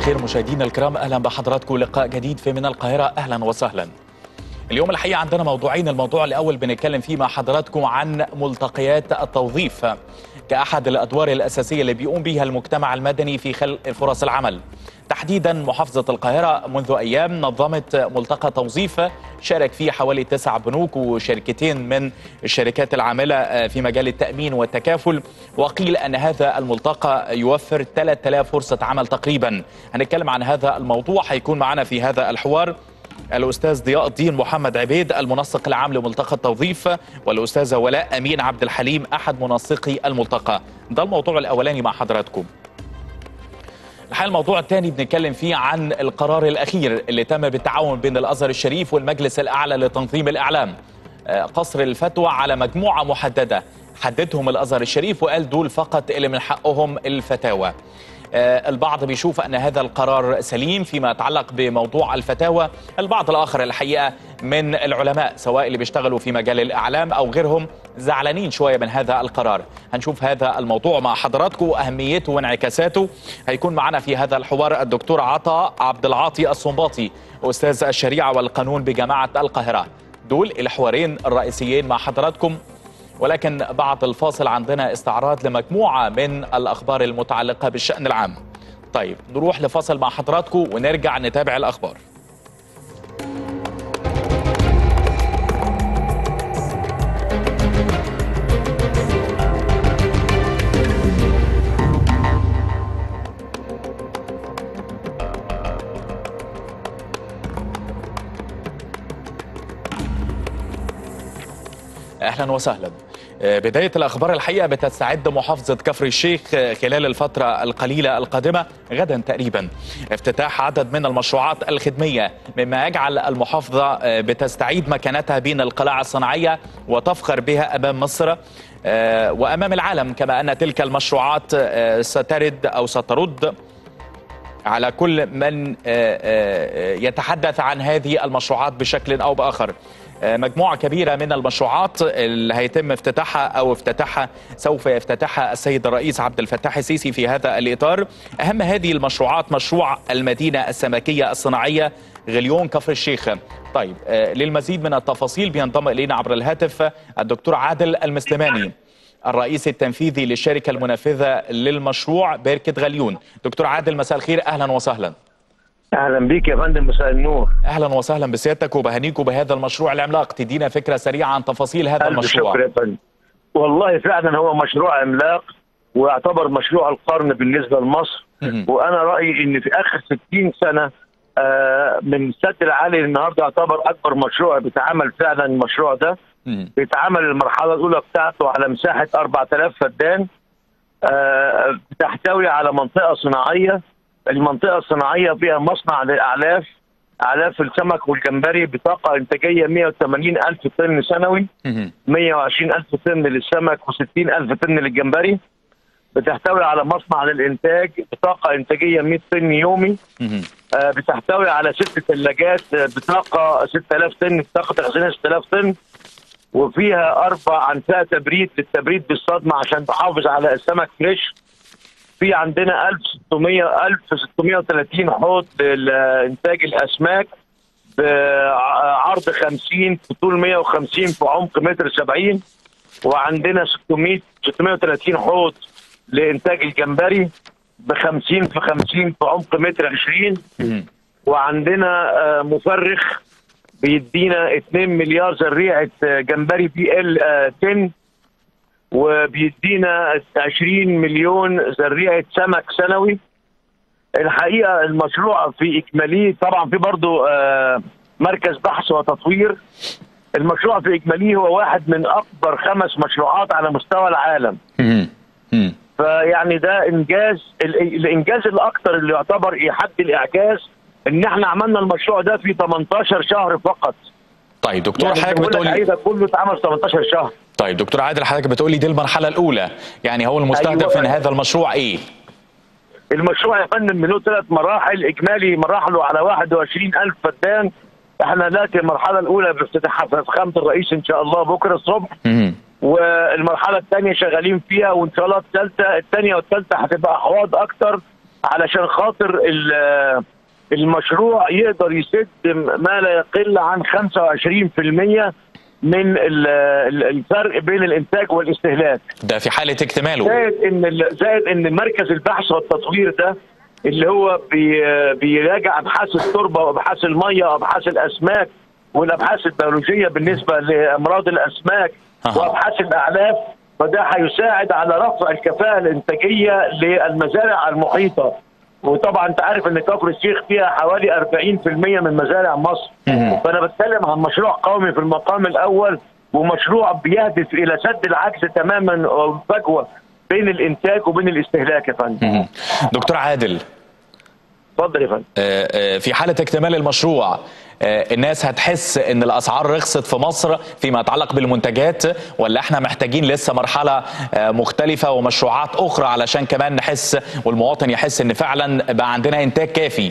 الخير مشاهدينا الكرام اهلا بحضراتكم لقاء جديد في من القاهره اهلا وسهلا. اليوم الحقيقه عندنا موضوعين الموضوع الاول بنتكلم فيه مع حضراتكم عن ملتقيات التوظيف كاحد الادوار الاساسيه اللي بيقوم بها المجتمع المدني في خلق فرص العمل. تحديدا محافظه القاهره منذ ايام نظمت ملتقى توظيف شارك فيه حوالي تسع بنوك وشركتين من الشركات العامله في مجال التامين والتكافل وقيل ان هذا الملتقى يوفر 3000 فرصه عمل تقريبا. هنتكلم عن هذا الموضوع هيكون معنا في هذا الحوار الاستاذ ضياء الدين محمد عبيد المنسق العام لملتقى التوظيف والاستاذه ولاء امين عبد الحليم احد منسقي الملتقى ده الموضوع الاولاني مع حضراتكم الحقيقه الموضوع الثاني بنتكلم فيه عن القرار الاخير اللي تم بالتعاون بين الازهر الشريف والمجلس الاعلى لتنظيم الاعلام قصر الفتوى على مجموعه محدده حددهم الازهر الشريف وقال دول فقط اللي من حقهم الفتاوى البعض بيشوف ان هذا القرار سليم فيما يتعلق بموضوع الفتاوى البعض الاخر الحقيقه من العلماء سواء اللي بيشتغلوا في مجال الاعلام او غيرهم زعلانين شويه من هذا القرار هنشوف هذا الموضوع مع حضراتكم واهميته وانعكاساته هيكون معنا في هذا الحوار الدكتور عطاء عبد العاطي الصنباطي استاذ الشريعه والقانون بجامعه القاهره دول الحوارين الرئيسيين مع حضراتكم ولكن بعد الفاصل عندنا استعراض لمجموعة من الأخبار المتعلقة بالشأن العام طيب نروح لفاصل مع حضراتكم ونرجع نتابع الأخبار اهلا وسهلا بداية الأخبار الحقيقة بتستعد محافظة كفر الشيخ خلال الفترة القليلة القادمة غدا تقريبا افتتاح عدد من المشروعات الخدمية مما يجعل المحافظة بتستعيد مكانتها بين القلاع الصناعية وتفخر بها أمام مصر وأمام العالم كما أن تلك المشروعات سترد أو سترد على كل من يتحدث عن هذه المشروعات بشكل أو بآخر مجموعة كبيرة من المشروعات اللي هيتم افتتاحها أو افتتاحها سوف يفتتحها السيد الرئيس عبد الفتاح السيسي في هذا الإطار أهم هذه المشروعات مشروع المدينة السمكية الصناعية غليون كفر الشيخ طيب للمزيد من التفاصيل بينضم إلينا عبر الهاتف الدكتور عادل المسلماني الرئيس التنفيذي للشركة المنفذة للمشروع بيركة غليون دكتور عادل مساء الخير أهلا وسهلا اهلا بيك يا فندم مساء النور اهلا وسهلا بسيادتك وبهنيكم بهذا المشروع العملاق تدينا فكره سريعه عن تفاصيل هذا المشروع شكرا يا فندم والله فعلا هو مشروع عملاق ويعتبر مشروع القرن بالنسبه لمصر وانا رايي ان في اخر 60 سنه آه من السد العالي النهارده يعتبر اكبر مشروع بيتعمل فعلا المشروع ده بيتعمل المرحله الاولى بتاعته على مساحه 4000 فدان آه بتحتوي على منطقه صناعيه المنطقه الصناعيه فيها مصنع للاعلاف اعلاف السمك والجمبري بطاقه انتاجيه 180 الف طن سنوي 120 الف طن للسمك و60 الف طن للجمبري بتحتوي على مصنع للانتاج بطاقه انتاجيه 100 طن يومي آه بتحتوي على ست ثلاجات بطاقه 6000 طن طاقه تخزينها 6000 طن وفيها اربع انفاق تبريد للتبريد بالصدمه عشان تحافظ على السمك فريش في عندنا 1600 1630 حوض لانتاج الاسماك بعرض 50 في طول 150 في عمق متر 70 وعندنا 600 630 حوض لانتاج الجمبري ب 50 في 50 في عمق متر 20 وعندنا مفرخ بيدينا 2 مليار ذريعه جمبري بي ال 10 وبيدينا 20 مليون ذريعه سمك سنوي الحقيقه المشروع في اكماليه طبعا في برضه مركز بحث وتطوير المشروع في اكماليه هو واحد من اكبر خمس مشروعات على مستوى العالم فيعني ده انجاز الانجاز الاكثر اللي يعتبر يحد الاعجاز ان احنا عملنا المشروع ده في 18 شهر فقط طيب دكتور يعني حضرتك بتقولي ده كله اتعمل 18 شهر طيب دكتور عادل حضرتك بتقولي دي المرحله الاولى يعني هو المستهدف أيوة. من هذا المشروع ايه المشروع يا فندم من له ثلاث مراحل اجمالي مراحله على 21000 فدان احنا دلوقتي المرحله الاولى بافتتاحها في فخامه الرئيس ان شاء الله بكره الصبح مهم. والمرحله الثانيه شغالين فيها وان شاء الله الثالثه الثانيه والثالثه هتبقى احواض اكتر علشان خاطر ال- المشروع يقدر يسد ما لا يقل عن 25% من ال- ال- الفرق بين الانتاج والاستهلاك ده في حاله اكتماله زائد ان ال- زائد ان مركز البحث والتطوير ده اللي هو بي بيراجع ابحاث التربه وابحاث الميه وابحاث الاسماك والابحاث البيولوجيه بالنسبه لامراض الاسماك أها. وابحاث الاعلاف فده هيساعد على رفع الكفاءه الانتاجيه للمزارع المحيطه وطبعا انت عارف ان كفر الشيخ فيها حوالي 40% من مزارع مصر مهم. فانا بتكلم عن مشروع قومي في المقام الاول ومشروع بيهدف الى سد العجز تماما والفجوه بين الانتاج وبين الاستهلاك يا فندم مهم. دكتور عادل اتفضل يا فندم آه، آه، في حالة اكتمال المشروع آه، الناس هتحس ان الاسعار رخصت في مصر فيما يتعلق بالمنتجات ولا احنا محتاجين لسه مرحلة آه، مختلفة ومشروعات اخرى علشان كمان نحس والمواطن يحس ان فعلا بقى عندنا انتاج كافي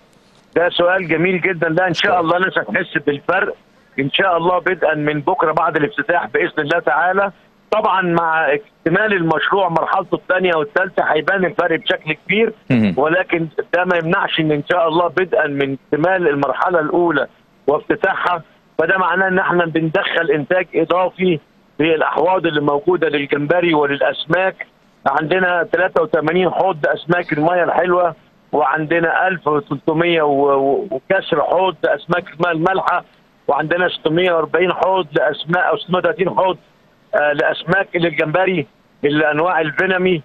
ده سؤال جميل جدا ده ان شاء الله الناس هتحس بالفرق ان شاء الله بدءا من بكره بعد الافتتاح باذن الله تعالى طبعا مع اكتمال المشروع مرحلته الثانيه والثالثه هيبان الفرق بشكل كبير مهم. ولكن ده ما يمنعش ان ان شاء الله بدءا من اكتمال المرحله الاولى وافتتاحها فده معناه ان احنا بندخل انتاج اضافي للاحواض اللي موجوده للجمبري وللاسماك عندنا 83 حوض اسماك المياه الحلوه وعندنا 1300 و- و- وكسر حوض اسماك المياه المالحه وعندنا 640 حوض لاسماك او 630 حوض آه، لاسماك للجمبري الانواع الفينامي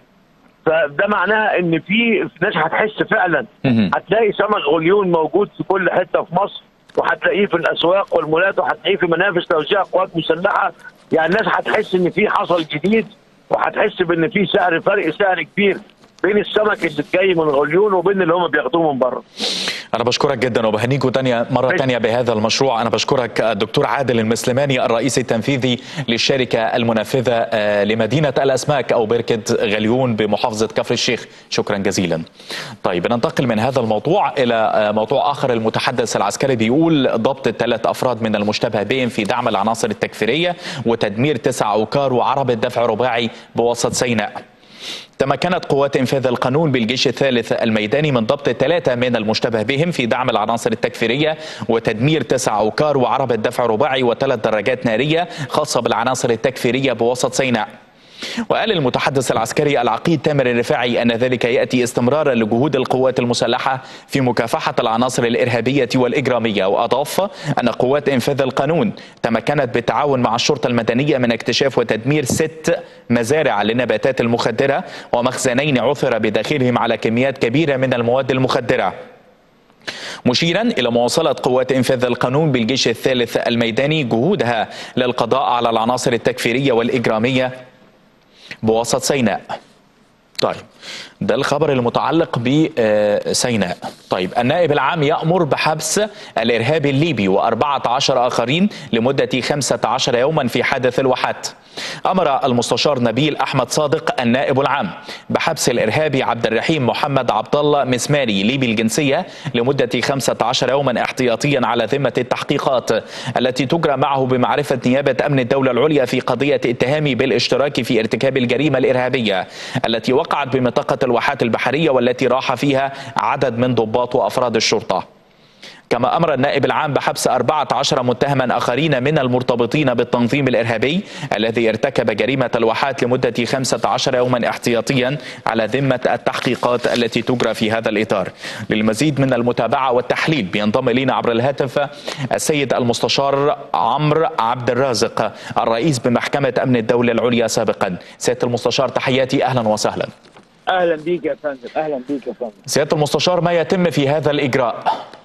فده معناها ان في ناس هتحس فعلا مهم. هتلاقي سمك غليون موجود في كل حته في مصر وهتلاقيه في الاسواق والمولات وهتلاقيه في منافذ توزيع قوات مسلحه يعني الناس هتحس ان في حصل جديد وهتحس بان في سعر فرق سعر كبير بين السمك اللي جاي من غليون وبين اللي هم بياخدوه من بره انا بشكرك جدا وبهنيكم تانية مرة ماشي. تانية بهذا المشروع انا بشكرك الدكتور عادل المسلماني الرئيس التنفيذي للشركة المنفذة آه، لمدينة الاسماك او بركة غليون بمحافظة كفر الشيخ شكرا جزيلا طيب ننتقل من هذا الموضوع الى آه، موضوع اخر المتحدث العسكري بيقول ضبط ثلاث افراد من المشتبه بهم في دعم العناصر التكفيرية وتدمير تسع عكار وعربة دفع رباعي بوسط سيناء تمكنت قوات انفاذ القانون بالجيش الثالث الميداني من ضبط ثلاثه من المشتبه بهم في دعم العناصر التكفيريه وتدمير تسع عكار وعربه دفع رباعي وثلاث دراجات ناريه خاصه بالعناصر التكفيريه بوسط سيناء. وقال المتحدث العسكري العقيد تامر الرفاعي ان ذلك ياتي استمرارا لجهود القوات المسلحه في مكافحه العناصر الارهابيه والاجراميه واضاف ان قوات انفاذ القانون تمكنت بالتعاون مع الشرطه المدنيه من اكتشاف وتدمير ست مزارع للنباتات المخدره ومخزنين عثر بداخلهم على كميات كبيره من المواد المخدره مشيرا الى مواصله قوات انفاذ القانون بالجيش الثالث الميداني جهودها للقضاء على العناصر التكفيريه والاجراميه بوسط سيناء طيب ده الخبر المتعلق بسيناء طيب النائب العام يأمر بحبس الإرهابي الليبي وأربعة عشر آخرين لمدة خمسة عشر يوما في حادث الواحات أمر المستشار نبيل أحمد صادق النائب العام بحبس الإرهابي عبد الرحيم محمد عبد الله مسماري ليبي الجنسية لمدة 15 يوما احتياطيا على ذمة التحقيقات التي تجرى معه بمعرفة نيابة أمن الدولة العليا في قضية اتهامه بالاشتراك في ارتكاب الجريمة الإرهابية التي وقعت بمنطقة الواحات البحرية والتي راح فيها عدد من ضباط وأفراد الشرطة كما أمر النائب العام بحبس 14 متهما آخرين من المرتبطين بالتنظيم الإرهابي الذي ارتكب جريمة الواحات لمدة 15 يوما احتياطيا على ذمة التحقيقات التي تجرى في هذا الإطار للمزيد من المتابعة والتحليل بينضم إلينا عبر الهاتف السيد المستشار عمرو عبد الرازق الرئيس بمحكمة أمن الدولة العليا سابقا سيادة المستشار تحياتي أهلا وسهلا اهلا بيك يا فندم اهلا بيك يا فندم سيادة المستشار ما يتم في هذا الإجراء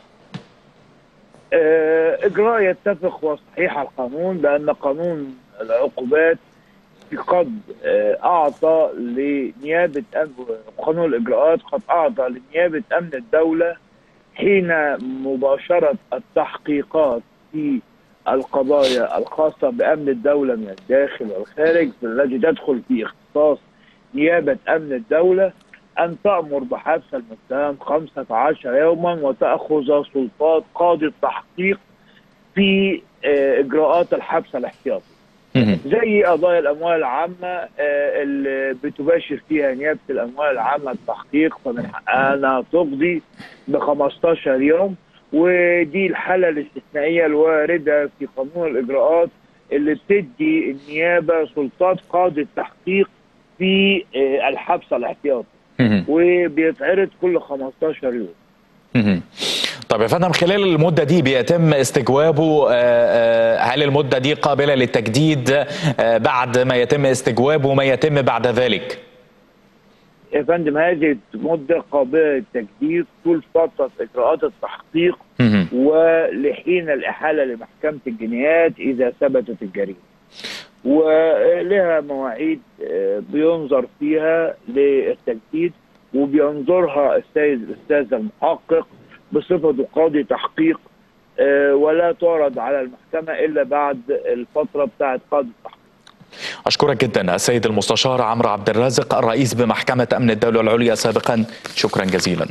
آه، اجراء يتفق وصحيح القانون بان قانون العقوبات قد آه، اعطى لنيابه أمن- قانون الاجراءات قد اعطى لنيابه امن الدوله حين مباشره التحقيقات في القضايا الخاصه بامن الدوله من الداخل والخارج التي تدخل في اختصاص نيابه امن الدوله أن تأمر بحبس المتهم 15 يوما وتأخذ سلطات قاضي التحقيق في آه، إجراءات الحبس الاحتياطي مهم. زي قضايا الاموال العامه آه، اللي بتباشر فيها نيابه الاموال العامه التحقيق فمن حقها انها تقضي ب 15 يوم ودي الحاله الاستثنائيه الوارده في قانون الاجراءات اللي بتدي النيابه سلطات قاضي التحقيق في آه، الحبس الاحتياطي مهم. وبيتعرض كل 15 يوم مهم. طب يا فندم خلال المدة دي بيتم استجوابه آه، آه، هل المدة دي قابلة للتجديد آه، بعد ما يتم استجوابه ما يتم بعد ذلك؟ يا فندم هذه مده قابله للتجديد طول فتره اجراءات التحقيق مهم. ولحين الإحالة لمحكمة الجنايات إذا ثبتت الجريمة ولها مواعيد آه، بينظر فيها للتجديد وبينظرها السيد الأستاذ المحقق بصفته قاضي تحقيق آه، ولا تعرض على المحكمة إلا بعد الفترة بتاعت قاضي التحقيق أشكرك جدا السيد المستشار عمرو عبد الرازق الرئيس بمحكمة أمن الدولة العليا سابقا شكرا جزيلا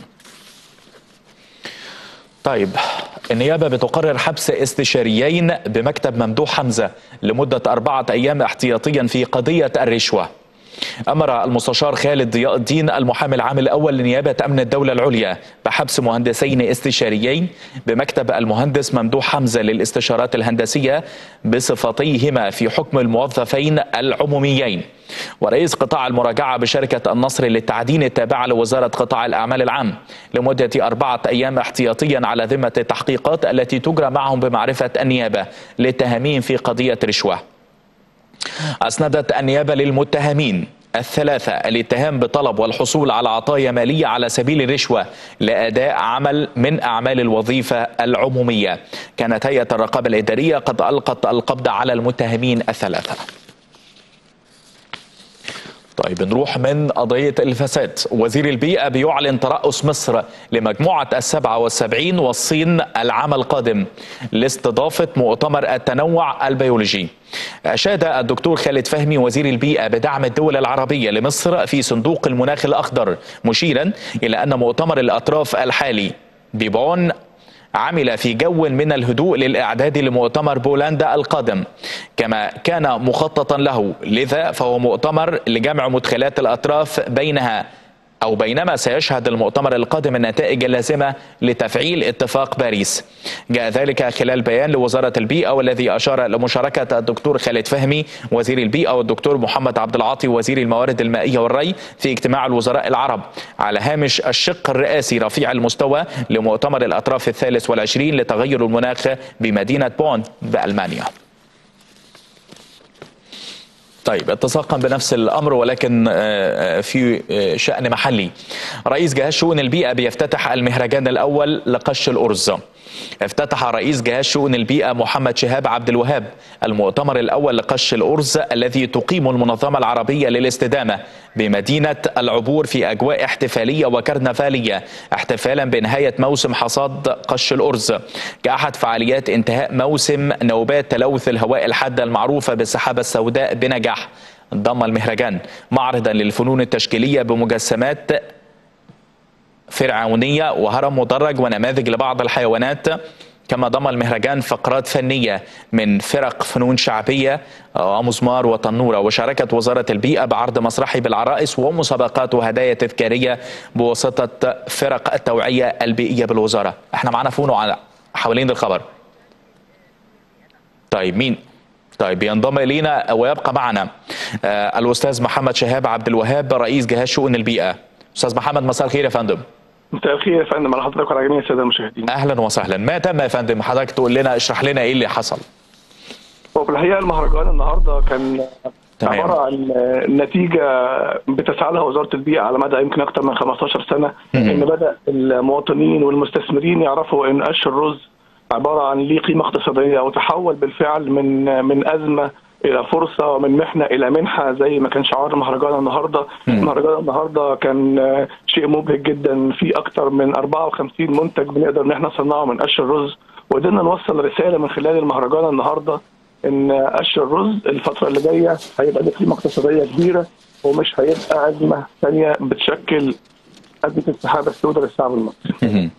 طيب النيابة بتقرر حبس استشاريين بمكتب ممدوح حمزة لمدة أربعة أيام احتياطيا في قضية الرشوة أمر المستشار خالد ضياء الدين المحامي العام الأول لنيابة أمن الدولة العليا بحبس مهندسين استشاريين بمكتب المهندس ممدوح حمزة للاستشارات الهندسية بصفتيهما في حكم الموظفين العموميين ورئيس قطاع المراجعة بشركة النصر للتعدين التابعة لوزارة قطاع الأعمال العام لمدة أربعة أيام احتياطيا على ذمة التحقيقات التي تجرى معهم بمعرفة النيابة للتهمين في قضية رشوة أسندت النيابة للمتهمين الثلاثة الاتهام بطلب والحصول على عطايا مالية على سبيل الرشوة لأداء عمل من أعمال الوظيفة العمومية كانت هيئة الرقابة الإدارية قد ألقت القبض على المتهمين الثلاثة طيب نروح من قضية الفساد وزير البيئة بيعلن ترأس مصر لمجموعة السبعة والسبعين والصين العام القادم لاستضافة مؤتمر التنوع البيولوجي أشاد الدكتور خالد فهمي وزير البيئة بدعم الدول العربية لمصر في صندوق المناخ الأخضر مشيرا إلى أن مؤتمر الأطراف الحالي ببون عمل في جو من الهدوء للإعداد لمؤتمر بولندا القادم كما كان مخططا له لذا فهو مؤتمر لجمع مدخلات الأطراف بينها أو بينما سيشهد المؤتمر القادم النتائج اللازمة لتفعيل اتفاق باريس جاء ذلك خلال بيان لوزارة البيئة والذي أشار لمشاركة الدكتور خالد فهمي وزير البيئة والدكتور محمد عبد العاطي وزير الموارد المائية والري في اجتماع الوزراء العرب على هامش الشق الرئاسي رفيع المستوى لمؤتمر الأطراف الثالث والعشرين لتغير المناخ بمدينة بون بألمانيا طيب اتساقا بنفس الامر ولكن آه، في آه، شان محلي رئيس جهاز شؤون البيئه بيفتتح المهرجان الاول لقش الارز افتتح رئيس جهاز شؤون البيئه محمد شهاب عبد الوهاب المؤتمر الاول لقش الارز الذي تقيم المنظمه العربيه للاستدامه بمدينه العبور في اجواء احتفاليه وكرنفاليه احتفالا بنهايه موسم حصاد قش الارز كاحد فعاليات انتهاء موسم نوبات تلوث الهواء الحاده المعروفه بالسحابه السوداء بنجاح ضم المهرجان معرضا للفنون التشكيليه بمجسمات فرعونية وهرم مدرج ونماذج لبعض الحيوانات كما ضم المهرجان فقرات فنية من فرق فنون شعبية ومزمار وتنورة وشاركت وزارة البيئة بعرض مسرحي بالعرائس ومسابقات وهدايا تذكارية بواسطة فرق التوعية البيئية بالوزارة احنا معنا فونو على حوالين الخبر طيب مين طيب ينضم الينا ويبقى معنا آه، الاستاذ محمد شهاب عبد الوهاب رئيس جهاز شؤون البيئه استاذ محمد مساء الخير يا فندم مساء الخير يا فندم على حضرتك وعلى جميع الساده المشاهدين. اهلا وسهلا ما تم يا فندم حضرتك تقول لنا اشرح لنا ايه اللي حصل وفي الحقيقه المهرجان النهارده كان تمام. عباره عن نتيجه بتسعى لها وزاره البيئه على مدى يمكن اكثر من 15 سنه ان بدا المواطنين والمستثمرين يعرفوا ان قش الرز عباره عن ليه قيمه اقتصاديه وتحول بالفعل من من ازمه الى فرصه ومن محنه الى منحه زي ما كان شعار المهرجان النهارده المهرجان النهارده كان آه، شيء مبهج جدا في اكثر من 54 منتج بنقدر ان احنا نصنعه من قش الرز وقدرنا نوصل رساله من خلال المهرجان النهارده ان قش الرز الفتره اللي جايه هيبقى له قيمه اقتصاديه كبيره ومش هيبقى ازمه ثانيه بتشكل ازمه السحابه السوداء للشعب المصري. مهم.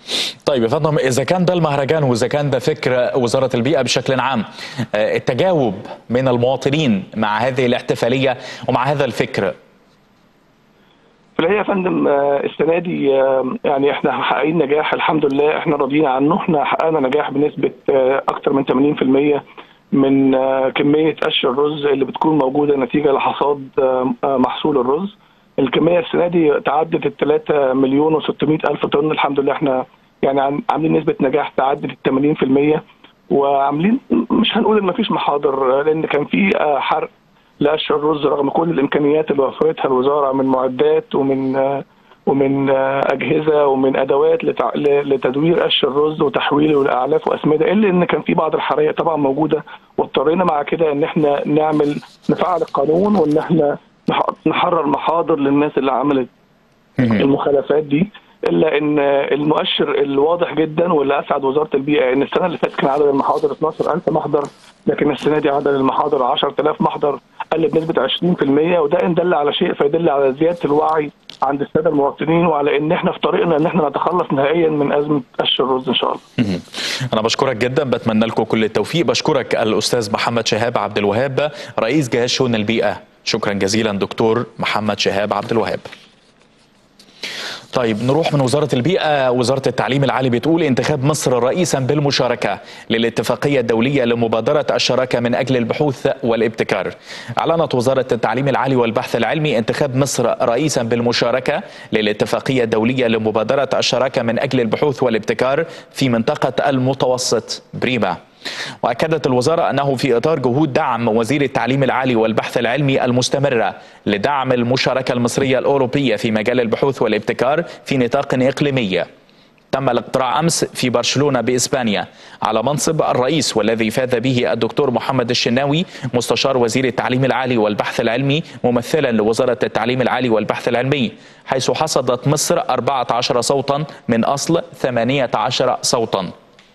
طيب يا فندم اذا كان ده المهرجان واذا كان ده فكر وزاره البيئه بشكل عام آه، التجاوب من المواطنين مع هذه الاحتفاليه ومع هذا الفكر في الحقيقه يا فندم آه، السنه دي آه، يعني احنا محققين نجاح الحمد لله احنا راضيين عنه احنا حققنا نجاح بنسبه آه، اكثر من 80% من آه، كميه قش الرز اللي بتكون موجوده نتيجه لحصاد آه، آه، محصول الرز الكميه السنه دي تعدت ال 3 مليون و600 الف طن الحمد لله احنا يعني عام- عاملين نسبه نجاح تعدت ال 80% وعاملين مش هنقول ان مفيش محاضر آه، لان كان في آه، حرق لقش الرز رغم كل الامكانيات اللي وفرتها الوزاره من معدات ومن آه، ومن آه، اجهزه ومن ادوات لتع- ل- لتدوير قش الرز وتحويله لاعلاف واسمده الا ان كان في بعض الحرائق طبعا موجوده واضطرينا مع كده ان احنا نعمل نفعل القانون وان احنا نح- نحرر محاضر للناس اللي عملت المخالفات دي الا ان المؤشر الواضح جدا واللي اسعد وزاره البيئه ان السنه اللي فاتت كان عدد المحاضر 12000 محضر لكن السنه دي عدد المحاضر 10000 محضر قل بنسبه 20% وده ان دل على شيء فيدل على زياده الوعي عند الساده المواطنين وعلى ان احنا في طريقنا ان احنا نتخلص نهائيا من ازمه قش الرز ان شاء الله. انا بشكرك جدا بتمنى لكم كل التوفيق بشكرك الاستاذ محمد شهاب عبد الوهاب رئيس جهاز شؤون البيئه شكرا جزيلا دكتور محمد شهاب عبد الوهاب طيب نروح من وزارة البيئة وزارة التعليم العالي بتقول انتخاب مصر رئيسا بالمشاركة للاتفاقية الدولية لمبادرة الشراكة من أجل البحوث والابتكار أعلنت وزارة التعليم العالي والبحث العلمي انتخاب مصر رئيسا بالمشاركة للاتفاقية الدولية لمبادرة الشراكة من أجل البحوث والابتكار في منطقة المتوسط بريما واكدت الوزاره انه في اطار جهود دعم وزير التعليم العالي والبحث العلمي المستمره لدعم المشاركه المصريه الاوروبيه في مجال البحوث والابتكار في نطاق اقليمي تم الاقتراع امس في برشلونه باسبانيا على منصب الرئيس والذي فاز به الدكتور محمد الشناوي مستشار وزير التعليم العالي والبحث العلمي ممثلا لوزاره التعليم العالي والبحث العلمي حيث حصدت مصر 14 صوتا من اصل 18 صوتا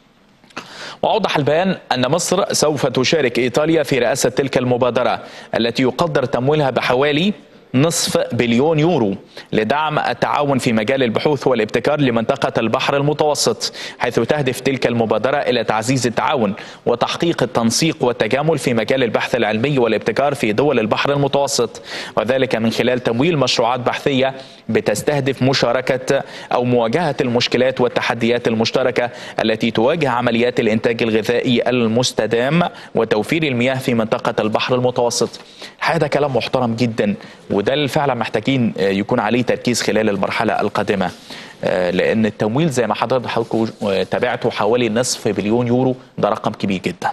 وأوضح البيان أن مصر سوف تشارك إيطاليا في رئاسة تلك المبادرة التي يقدر تمويلها بحوالي نصف بليون يورو لدعم التعاون في مجال البحوث والابتكار لمنطقة البحر المتوسط حيث تهدف تلك المبادرة إلى تعزيز التعاون وتحقيق التنسيق والتجامل في مجال البحث العلمي والابتكار في دول البحر المتوسط وذلك من خلال تمويل مشروعات بحثية بتستهدف مشاركة أو مواجهة المشكلات والتحديات المشتركة التي تواجه عمليات الإنتاج الغذائي المستدام وتوفير المياه في منطقة البحر المتوسط هذا كلام محترم جدا وده اللي فعلا محتاجين يكون عليه تركيز خلال المرحلة القادمة لأن التمويل زي ما حضرتك تابعته حوالي نصف بليون يورو ده رقم كبير جدا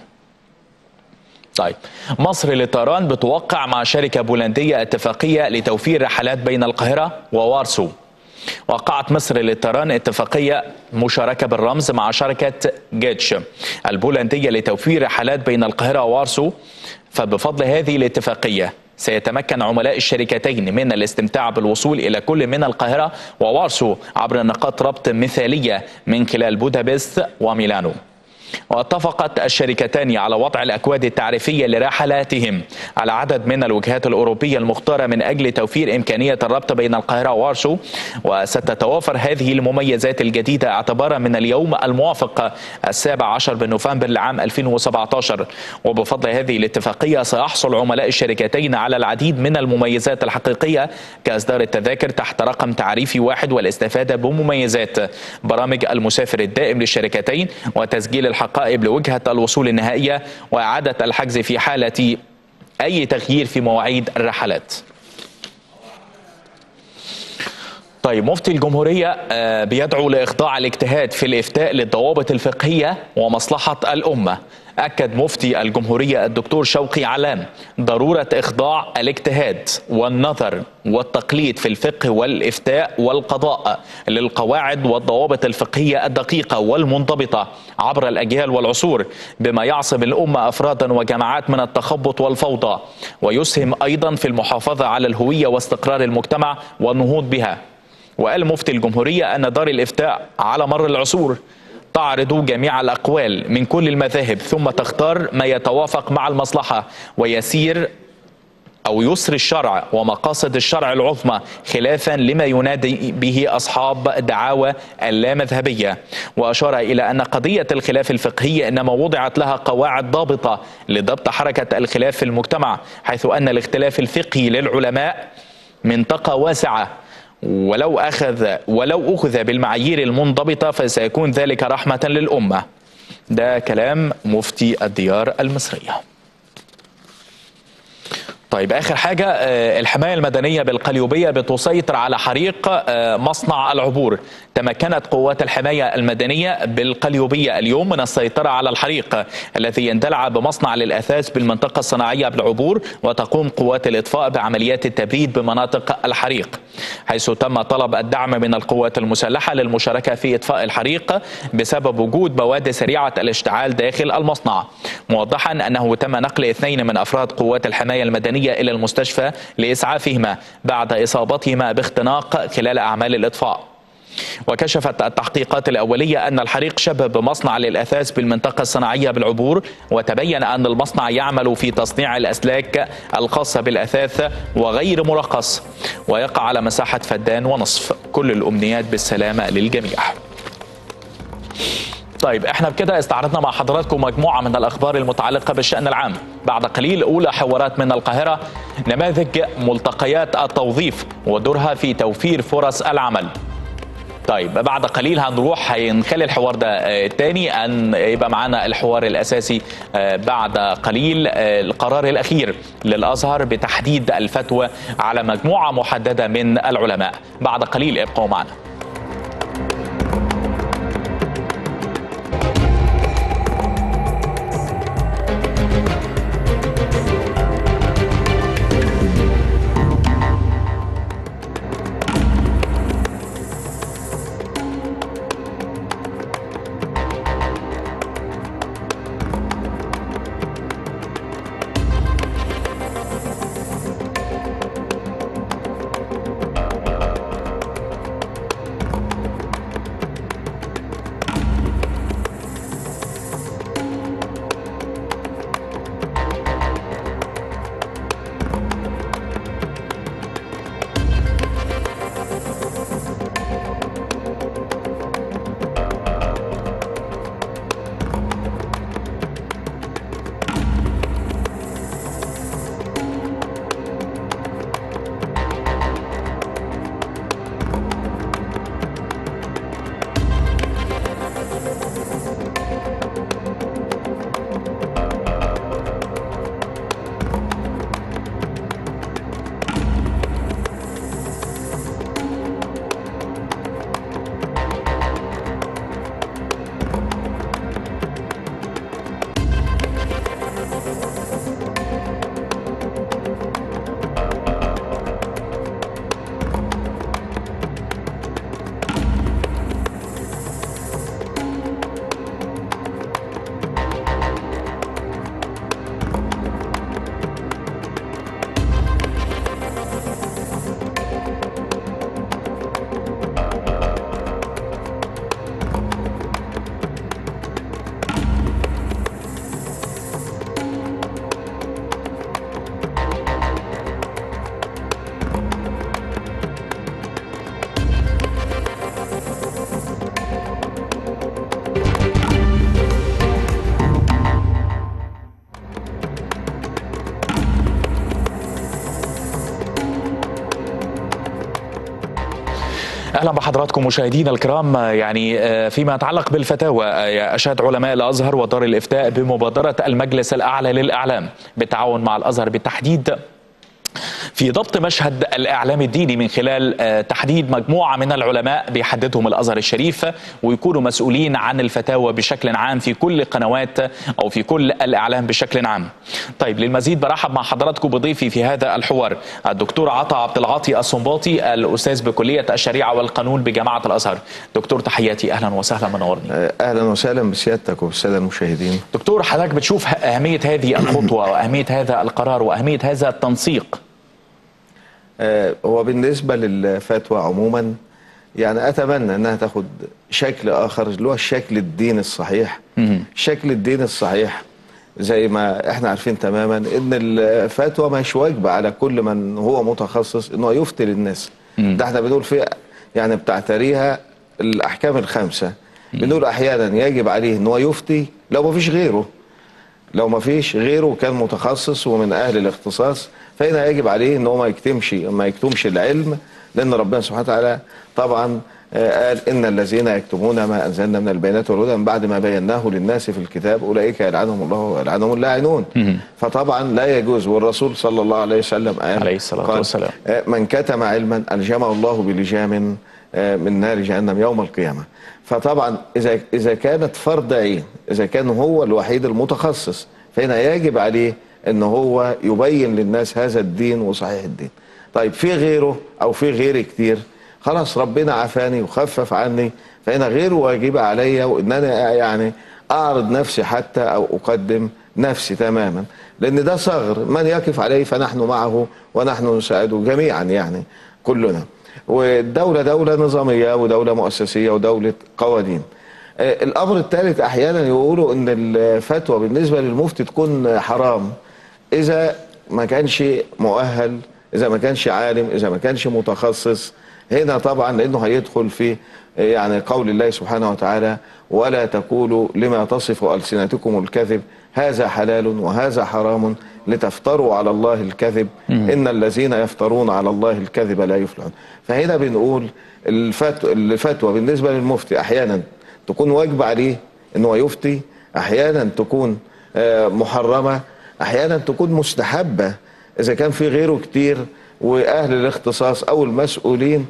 طيب مصر للطيران بتوقع مع شركة بولندية اتفاقية لتوفير رحلات بين القاهرة ووارسو وقعت مصر للطيران اتفاقية مشاركة بالرمز مع شركة جيتش البولندية لتوفير رحلات بين القاهرة ووارسو فبفضل هذه الاتفاقية سيتمكن عملاء الشركتين من الاستمتاع بالوصول إلى كل من القاهرة ووارسو عبر نقاط ربط مثالية من خلال بودابست وميلانو واتفقت الشركتان على وضع الأكواد التعريفية لرحلاتهم على عدد من الوجهات الأوروبية المختارة من أجل توفير إمكانية الربط بين القاهرة ووارسو وستتوافر هذه المميزات الجديدة اعتبارا من اليوم الموافق السابع عشر بنوفمبر لعام 2017 وبفضل هذه الاتفاقية سيحصل عملاء الشركتين على العديد من المميزات الحقيقية كإصدار التذاكر تحت رقم تعريفي واحد والاستفادة بمميزات برامج المسافر الدائم للشركتين وتسجيل الحقائب لوجهة الوصول النهائية وإعادة الحجز في حالة أي تغيير في مواعيد الرحلات طيب مفتي الجمهورية بيدعو لإخضاع الاجتهاد في الإفتاء للضوابط الفقهية ومصلحة الأمة أكد مفتي الجمهورية الدكتور شوقي علام ضرورة إخضاع الاجتهاد والنظر والتقليد في الفقه والإفتاء والقضاء للقواعد والضوابط الفقهية الدقيقة والمنضبطة عبر الأجيال والعصور بما يعصم الأمة أفرادا وجماعات من التخبط والفوضى ويسهم أيضا في المحافظة على الهوية واستقرار المجتمع والنهوض بها وقال مفتي الجمهورية أن دار الإفتاء على مر العصور تعرض جميع الأقوال من كل المذاهب ثم تختار ما يتوافق مع المصلحة ويسير أو يسر الشرع ومقاصد الشرع العظمى خلافا لما ينادي به أصحاب دعاوى اللامذهبية وأشار إلى أن قضية الخلاف الفقهي إنما وضعت لها قواعد ضابطة لضبط حركة الخلاف في المجتمع حيث أن الاختلاف الفقهي للعلماء منطقة واسعة ولو أخذ ولو أخذ بالمعايير المنضبطة فسيكون ذلك رحمة للأمة ده كلام مفتي الديار المصرية طيب اخر حاجه آه، الحمايه المدنيه بالقليوبيه بتسيطر على حريق آه، مصنع العبور تمكنت قوات الحمايه المدنيه بالقليوبيه اليوم من السيطره على الحريق الذي اندلع بمصنع للاثاث بالمنطقه الصناعيه بالعبور وتقوم قوات الاطفاء بعمليات التبريد بمناطق الحريق حيث تم طلب الدعم من القوات المسلحه للمشاركه في اطفاء الحريق بسبب وجود مواد سريعه الاشتعال داخل المصنع موضحا انه تم نقل اثنين من افراد قوات الحمايه المدنيه الى المستشفى لاسعافهما بعد اصابتهما باختناق خلال اعمال الاطفاء وكشفت التحقيقات الأولية أن الحريق شب بمصنع للأثاث بالمنطقة الصناعية بالعبور وتبين أن المصنع يعمل في تصنيع الأسلاك الخاصة بالأثاث وغير مرخص ويقع على مساحة فدان ونصف كل الأمنيات بالسلامة للجميع طيب احنا بكده استعرضنا مع حضراتكم مجموعة من الأخبار المتعلقة بالشأن العام بعد قليل أولى حوارات من القاهرة نماذج ملتقيات التوظيف ودورها في توفير فرص العمل طيب بعد قليل هنروح هنخلي الحوار ده آه، تاني ان يبقى معانا الحوار الاساسي آه، بعد قليل آه، القرار الاخير للازهر بتحديد الفتوى على مجموعه محدده من العلماء بعد قليل ابقوا معنا اهلا بحضراتكم مشاهدينا الكرام يعني آه، فيما يتعلق بالفتاوى آه، اشاد علماء الازهر ودار الافتاء بمبادره المجلس الاعلى للاعلام بالتعاون مع الازهر بالتحديد في ضبط مشهد الاعلام الديني من خلال آه، تحديد مجموعه من العلماء بيحددهم الازهر الشريف ويكونوا مسؤولين عن الفتاوى بشكل عام في كل قنوات او في كل الاعلام بشكل عام. طيب للمزيد برحب مع حضراتكم بضيفي في هذا الحوار الدكتور عطا عبد العاطي الصنباطي الاستاذ بكليه الشريعه والقانون بجامعه الازهر. دكتور تحياتي اهلا وسهلا منورني. اهلا وسهلا بسيادتك وبالساده المشاهدين دكتور حضرتك بتشوف اهميه هذه الخطوه واهميه هذا القرار واهميه هذا التنسيق آه، هو بالنسبه للفتوى عموما يعني اتمنى انها تاخد شكل اخر اللي هو الشكل الديني الصحيح مهم. شكل الدين الصحيح زي ما احنا عارفين تماما ان الفتوى مش واجبه على كل من هو متخصص انه يفتي للناس ده احنا بنقول في يعني بتعتريها الاحكام الخمسه بنقول احيانا يجب عليه ان هو يفتي لو ما فيش غيره لو ما فيش غيره كان متخصص ومن اهل الاختصاص فهنا يجب عليه ان هو ما يكتمش ما يكتمش العلم لان ربنا سبحانه وتعالى طبعا آه، قال ان الذين يكتمون ما انزلنا من البينات والهدى من بعد ما بيناه للناس في الكتاب اولئك يلعنهم الله ويلعنهم اللاعنون فطبعا لا يجوز والرسول صلى الله عليه وسلم قال عليه الصلاة قال، والسلام. آه، من كتم علما الجمه الله بلجام آه، من نار جهنم يوم القيامه فطبعا اذا اذا كانت فرض عين اذا كان هو الوحيد المتخصص فهنا يجب عليه ان هو يبين للناس هذا الدين وصحيح الدين طيب في غيره او في غيري كتير خلاص ربنا عافاني وخفف عني فهنا غير واجبة عليا وان انا يعني اعرض نفسي حتى او اقدم نفسي تماما لان ده ثغر من يقف عليه فنحن معه ونحن نساعده جميعا يعني كلنا والدولة دولة نظامية ودولة مؤسسية ودولة قوانين آه، الامر الثالث احيانا يقولوا ان الفتوى بالنسبة للمفتي تكون حرام اذا ما كانش مؤهل اذا ما كانش عالم اذا ما كانش متخصص هنا طبعا لانه هيدخل في يعني قول الله سبحانه وتعالى ولا تقولوا لما تصف السنتكم الكذب هذا حلال وهذا حرام لتفتروا على الله الكذب ان الذين يفترون على الله الكذب لا يفلحون فهنا بنقول الفتوى, الفتوى بالنسبه للمفتي احيانا تكون واجب عليه ان هو يفتي احيانا تكون آه، محرمه احيانا تكون مستحبه اذا كان في غيره كتير واهل الاختصاص او المسؤولين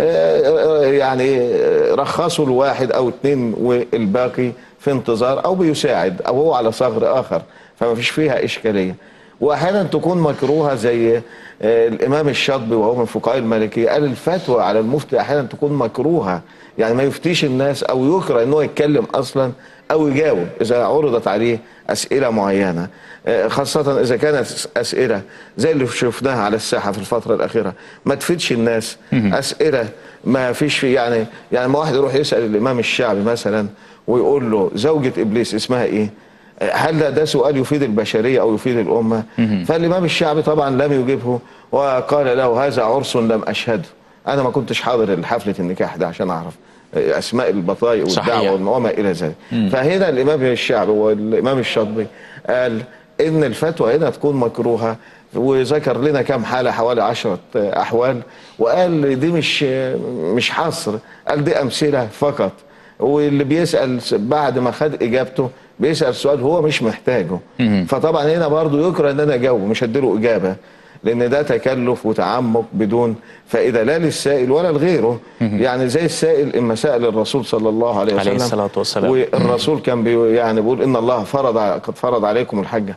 آه، آه، يعني آه، رخصوا الواحد او اتنين والباقي في انتظار او بيساعد او هو على ثغر اخر فما فيش فيها اشكاليه واحيانا تكون مكروهه زي آه، الامام الشاطبي وهو من الفقهاء المالكيه قال الفتوى على المفتي احيانا تكون مكروهه يعني ما يفتيش الناس او يكره ان هو يتكلم اصلا او يجاوب اذا عرضت عليه اسئله معينه آه، خاصه اذا كانت اسئله زي اللي شفناها على الساحه في الفتره الاخيره ما تفيدش الناس اسئله ما فيش في يعني يعني ما واحد يروح يسال الامام الشعبي مثلا ويقول له زوجة ابليس اسمها ايه؟ هل ده, ده سؤال يفيد البشريه او يفيد الامه؟ فالامام الشعبي طبعا لم يجبه وقال له هذا عرس لم اشهده انا ما كنتش حاضر حفله النكاح ده عشان اعرف اسماء البطايق صحيح. والدعوه وما الى ذلك فهنا الامام الشعبي والامام الشاطبي قال ان الفتوى هنا تكون مكروهه وذكر لنا كم حاله حوالي عشرة احوال وقال دي مش مش حصر قال دي امثله فقط واللي بيسال بعد ما خد اجابته بيسال سؤال هو مش محتاجه فطبعا هنا برضو يكره ان انا اجاوبه مش هديله اجابه لان ده تكلف وتعمق بدون فائده لا للسائل ولا لغيره يعني زي السائل اما سال الرسول صلى الله عليه وسلم عليه الصلاة والسلام. والرسول كان بي يعني بيقول ان الله فرض قد فرض عليكم الحج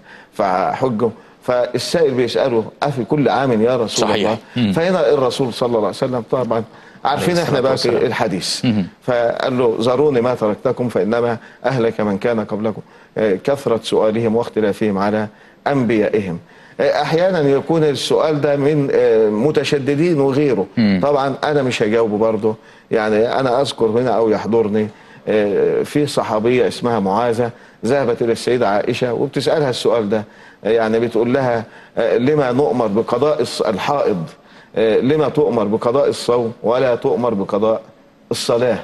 فحجوا فالسائل بيساله افي كل عام يا رسول صحيح. الله فهنا الرسول صلى الله عليه وسلم طبعا عارفين عليه احنا الصلاة بقى والسلام. الحديث فقال له زاروني ما تركتكم فانما اهلك من كان قبلكم آه، كثره سؤالهم واختلافهم على انبيائهم آه، احيانا يكون السؤال ده من آه، متشددين وغيره طبعا انا مش هجاوبه برضه يعني انا اذكر هنا او يحضرني آه، في صحابيه اسمها معاذه ذهبت الى السيده عائشه وبتسالها السؤال ده آه، يعني بتقول لها آه، لما نؤمر بقضاء الص- الحائض آه، لما تؤمر بقضاء الصوم ولا تؤمر بقضاء الصلاه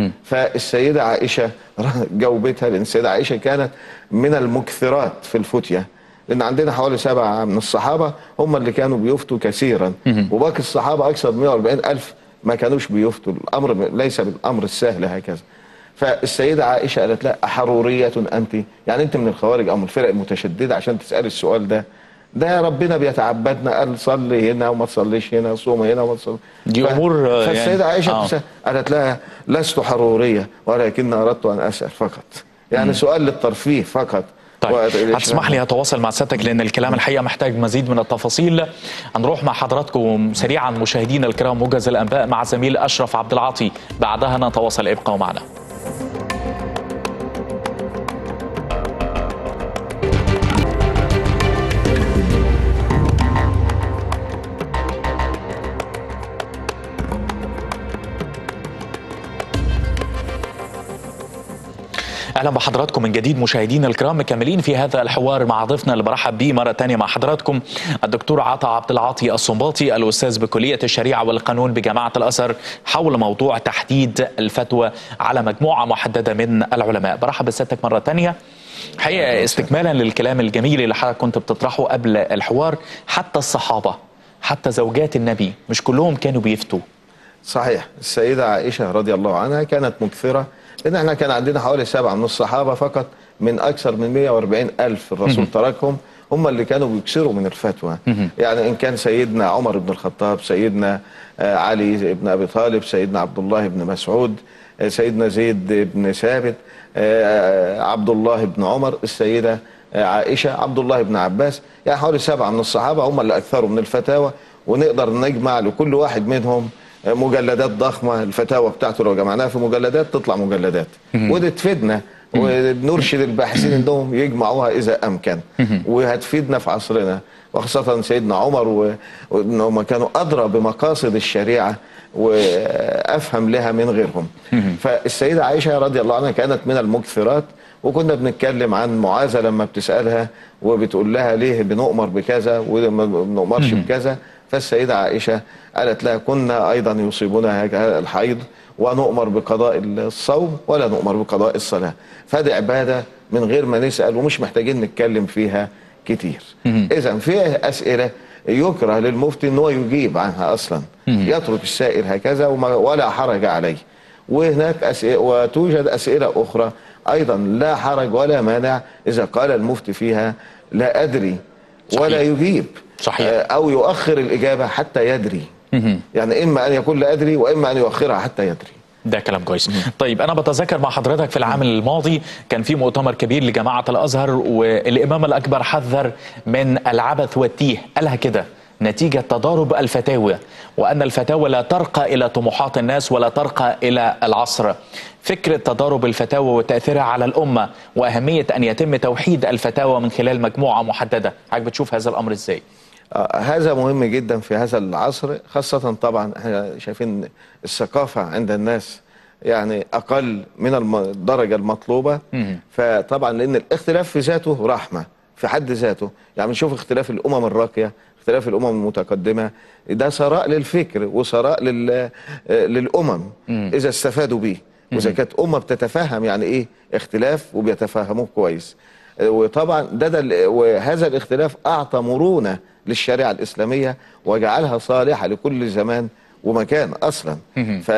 فالسيده عائشه جاوبتها لان السيده عائشه كانت من المكثرات في الفتيه لان عندنا حوالي سبعه من الصحابه هم اللي كانوا بيفتوا كثيرا وباقي الصحابه اكثر من 140 الف ما كانوش بيفتوا الامر ليس بالامر السهل هكذا فالسيده عائشه قالت لها احروريه انت يعني انت من الخوارج او من الفرق المتشدده عشان تسالي السؤال ده ده ربنا بيتعبدنا قال صلي هنا وما تصليش هنا صوم هنا وما تصلي دي ف- أمور، آه، فالسيده يعني- عائشه آه. بتسأل- قالت لها لست حروريه ولكن اردت ان اسال فقط يعني سؤال للترفيه فقط طيب و- هتسمح لي اتواصل مع سيادتك لان الكلام الحقيقه محتاج مزيد من التفاصيل هنروح مع حضراتكم سريعا مشاهدينا الكرام موجز الانباء مع زميل اشرف عبد العاطي بعدها نتواصل ابقوا معنا اهلا بحضراتكم من جديد مشاهدينا الكرام مكملين في هذا الحوار مع ضيفنا اللي برحب بيه مره ثانيه مع حضراتكم الدكتور عطا عبد العاطي الصنباطي الاستاذ بكليه الشريعه والقانون بجامعه الازهر حول موضوع تحديد الفتوى على مجموعه محدده من العلماء برحب بسيادتك مره ثانيه حقيقه استكمالا للكلام الجميل اللي حضرتك كنت بتطرحه قبل الحوار حتى الصحابه حتى زوجات النبي مش كلهم كانوا بيفتوا صحيح السيدة عائشة رضي الله عنها كانت مكثرة لأن احنا كان عندنا حوالي سبعة من الصحابة فقط من أكثر من 140 ألف الرسول تركهم هم اللي كانوا بيكسروا من الفتوى يعني إن كان سيدنا عمر بن الخطاب سيدنا آه، علي بن أبي طالب سيدنا عبد الله بن مسعود آه، سيدنا زيد بن ثابت آه، عبد الله بن عمر السيدة آه، عائشة عبد الله بن عباس يعني حوالي سبعة من الصحابة هم اللي أكثروا من الفتاوى ونقدر نجمع لكل واحد منهم مجلدات ضخمه الفتاوى بتاعته لو جمعناها في مجلدات تطلع مجلدات ودي تفيدنا ونرشد الباحثين انهم يجمعوها اذا امكن وهتفيدنا في عصرنا وخاصه سيدنا عمر و- وانهم كانوا ادرى بمقاصد الشريعه وافهم لها من غيرهم فالسيده عائشه رضي الله عنها كانت من المكثرات وكنا بنتكلم عن معاذة لما بتسألها وبتقول لها ليه بنؤمر بكذا وما بنؤمرش بكذا فالسيدة عائشة قالت لها كنا أيضا يصيبنا هذا الحيض ونؤمر بقضاء الصوم ولا نؤمر بقضاء الصلاة فدي عبادة من غير ما نسأل ومش محتاجين نتكلم فيها كتير إذا في أسئلة يكره للمفتي ان هو يجيب عنها اصلا يترك السائل هكذا وما ولا حرج عليه وهناك أسئلة وتوجد أسئلة أخرى أيضا لا حرج ولا مانع إذا قال المفتي فيها لا أدري ولا صحيح. يجيب صحيح. آه، أو يؤخر الإجابة حتى يدري يعني إما أن يقول لا أدري وإما أن يؤخرها حتى يدري ده كلام كويس طيب انا بتذكر مع حضرتك في العام الماضي كان في مؤتمر كبير لجماعه الازهر والامام الاكبر حذر من العبث والتيه قالها كده نتيجة تضارب الفتاوى وأن الفتاوى لا ترقى إلى طموحات الناس ولا ترقى إلى العصر فكرة تضارب الفتاوى وتأثيرها على الأمة وأهمية أن يتم توحيد الفتاوى من خلال مجموعة محددة حضرتك بتشوف هذا الأمر إزاي؟ آه، هذا مهم جدا في هذا العصر خاصة طبعا احنا شايفين الثقافة عند الناس يعني أقل من الم- الدرجة المطلوبة فطبعا لأن الاختلاف في ذاته رحمة في حد ذاته يعني نشوف اختلاف الأمم الراقية اختلاف الأمم المتقدمة ده ثراء للفكر وثراء لل... آه، للأمم إذا استفادوا بيه وإذا كانت أمة بتتفهم يعني إيه اختلاف وبيتفهموه كويس وطبعا ده, ده ال- وهذا الاختلاف اعطى مرونه للشريعه الاسلاميه وجعلها صالحه لكل زمان ومكان اصلا ف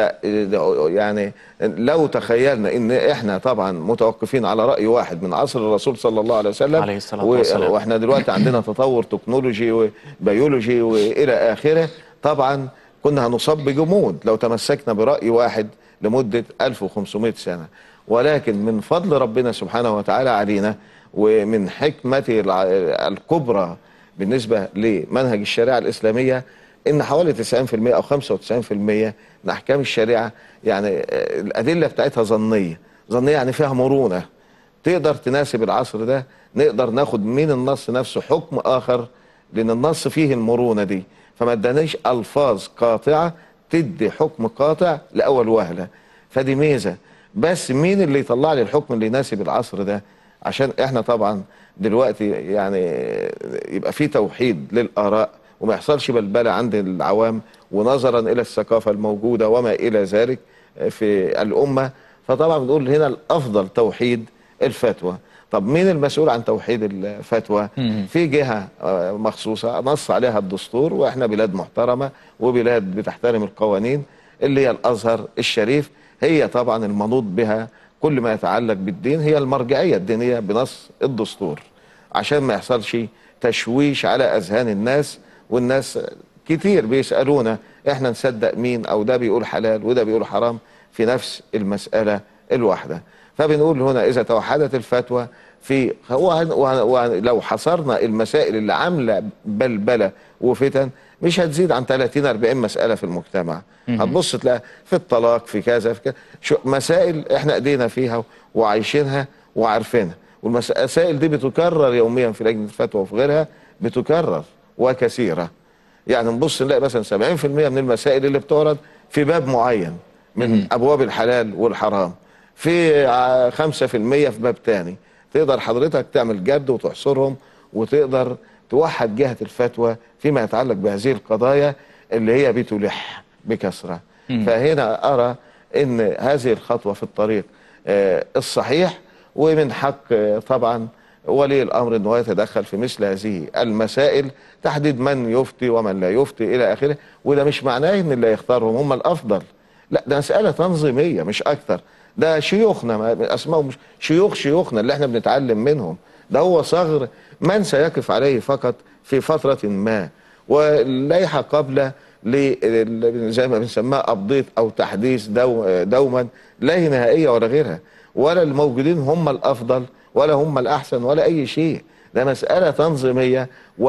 يعني لو تخيلنا ان احنا طبعا متوقفين على راي واحد من عصر الرسول صلى الله عليه وسلم عليه الصلاة و- والسلام. واحنا دلوقتي عندنا تطور تكنولوجي وبيولوجي والى اخره طبعا كنا هنصاب بجمود لو تمسكنا براي واحد لمده 1500 سنه ولكن من فضل ربنا سبحانه وتعالى علينا ومن حكمته الع- الكبرى بالنسبه لمنهج الشريعه الاسلاميه ان حوالي 90% او 95% من احكام الشريعه يعني آه، الادله بتاعتها ظنيه ظنيه يعني فيها مرونه تقدر تناسب العصر ده نقدر ناخد من النص نفسه حكم اخر لان النص فيه المرونه دي فما ادانيش الفاظ قاطعه تدي حكم قاطع لاول وهله فدي ميزه بس مين اللي يطلع لي الحكم اللي يناسب العصر ده عشان احنا طبعا دلوقتي يعني يبقى في توحيد للاراء وما يحصلش بلبله عند العوام ونظرا الى الثقافه الموجوده وما الى ذلك في الامه فطبعا بنقول هنا الافضل توحيد الفتوى طب مين المسؤول عن توحيد الفتوى في جهه آه، مخصوصه نص عليها الدستور واحنا بلاد محترمه وبلاد بتحترم القوانين اللي هي الازهر الشريف هي طبعا المنوط بها كل ما يتعلق بالدين هي المرجعيه الدينيه بنص الدستور عشان ما يحصلش تشويش على اذهان الناس والناس كتير بيسالونا احنا نصدق مين او ده بيقول حلال وده بيقول حرام في نفس المساله الواحده فبنقول هنا اذا توحدت الفتوى في هو هن- وهن- وهن- لو حصرنا المسائل اللي عامله بلبله وفتن مش هتزيد عن 30 40 مساله في المجتمع هتبص تلاقي في الطلاق في كذا في كذا شو مسائل احنا ايدينا فيها وعايشينها وعارفينها والمسائل دي بتكرر يوميا في لجنه الفتوى وفي غيرها بتكرر وكثيره يعني نبص نلاقي مثلا 70% من المسائل اللي بتعرض في باب معين من ابواب الحلال والحرام في ع- 5% في باب تاني تقدر حضرتك تعمل جد وتحصرهم وتقدر توحد جهة الفتوى فيما يتعلق بهذه القضايا اللي هي بتلح بكثرة فهنا أرى أن هذه الخطوة في الطريق آه، الصحيح ومن حق آه، طبعا ولي الامر انه يتدخل في مثل هذه المسائل تحديد من يفتي ومن لا يفتي الى اخره وده مش معناه ان اللي يختارهم هم الافضل لا ده مساله تنظيميه مش اكتر ده شيوخنا ما- اسمائهم مش شيوخ شيوخنا اللي احنا بنتعلم منهم ده هو صغر من سيقف عليه فقط في فتره ما واللائحه قبل ل- زي ما بنسميها ابديت او تحديث دو دوما لا هي نهائيه ولا غيرها ولا الموجودين هم الافضل ولا هم الاحسن ولا اي شيء ده مساله تنظيميه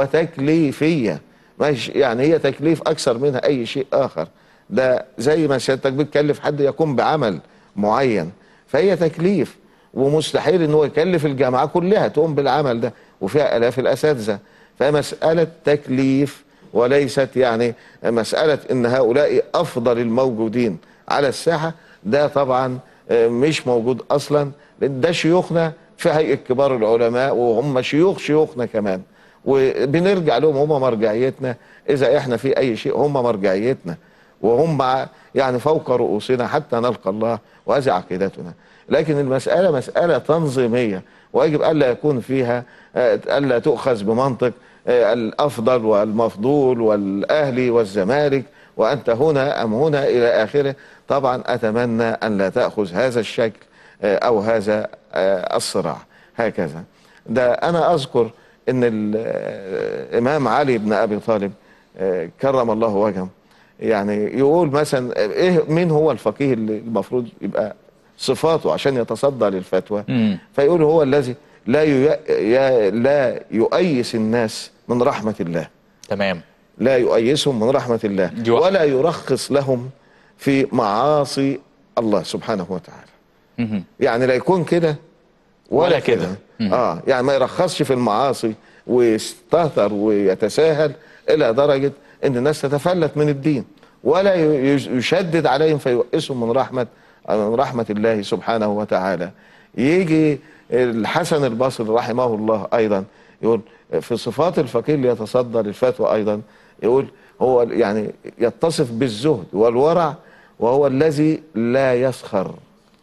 وتكليفيه مش يعني هي تكليف اكثر منها اي شيء اخر ده زي ما سيادتك بتكلف حد يقوم بعمل معين فهي تكليف ومستحيل ان هو يكلف الجامعه كلها تقوم بالعمل ده وفيها الاف الاساتذه فمساله تكليف وليست يعني مساله ان هؤلاء افضل الموجودين على الساحه ده طبعا آه، مش موجود اصلا لأن ده شيوخنا في هيئه كبار العلماء وهم شيوخ شيوخنا كمان وبنرجع لهم هم مرجعيتنا اذا احنا في اي شيء هم مرجعيتنا وهم ع- يعني فوق رؤوسنا حتى نلقى الله وهذه عقيدتنا لكن المسألة مسألة تنظيمية ويجب ألا يكون فيها آه، ألا تؤخذ بمنطق آه، الأفضل والمفضول والأهلي والزمالك وأنت هنا أم هنا إلى آخره طبعا أتمنى أن لا تأخذ هذا الشكل آه، أو هذا آه، الصراع هكذا ده أنا أذكر أن ال- آه، الإمام علي بن أبي طالب آه، كرم الله وجهه يعني يقول مثلا ايه مين هو الفقيه اللي المفروض يبقى صفاته عشان يتصدى للفتوى مم. فيقول هو الذي لا يي... يا- لا يؤيس الناس من رحمة الله تمام لا يؤيسهم من رحمة الله دي واحدة. ولا يرخص لهم في معاصي الله سبحانه وتعالى مهم. يعني لا يكون كده ولا, ولا كده, كده. مم. اه يعني ما يرخصش في المعاصي ويستهتر ويتساهل الى درجه ان الناس تتفلت من الدين ولا ي- يش- يشدد عليهم فيؤسهم من رحمه من رحمه الله سبحانه وتعالى يجي الحسن البصري رحمه الله ايضا يقول في صفات الفقيه اللي يتصدى للفتوى ايضا يقول هو يعني يتصف بالزهد والورع وهو الذي لا يسخر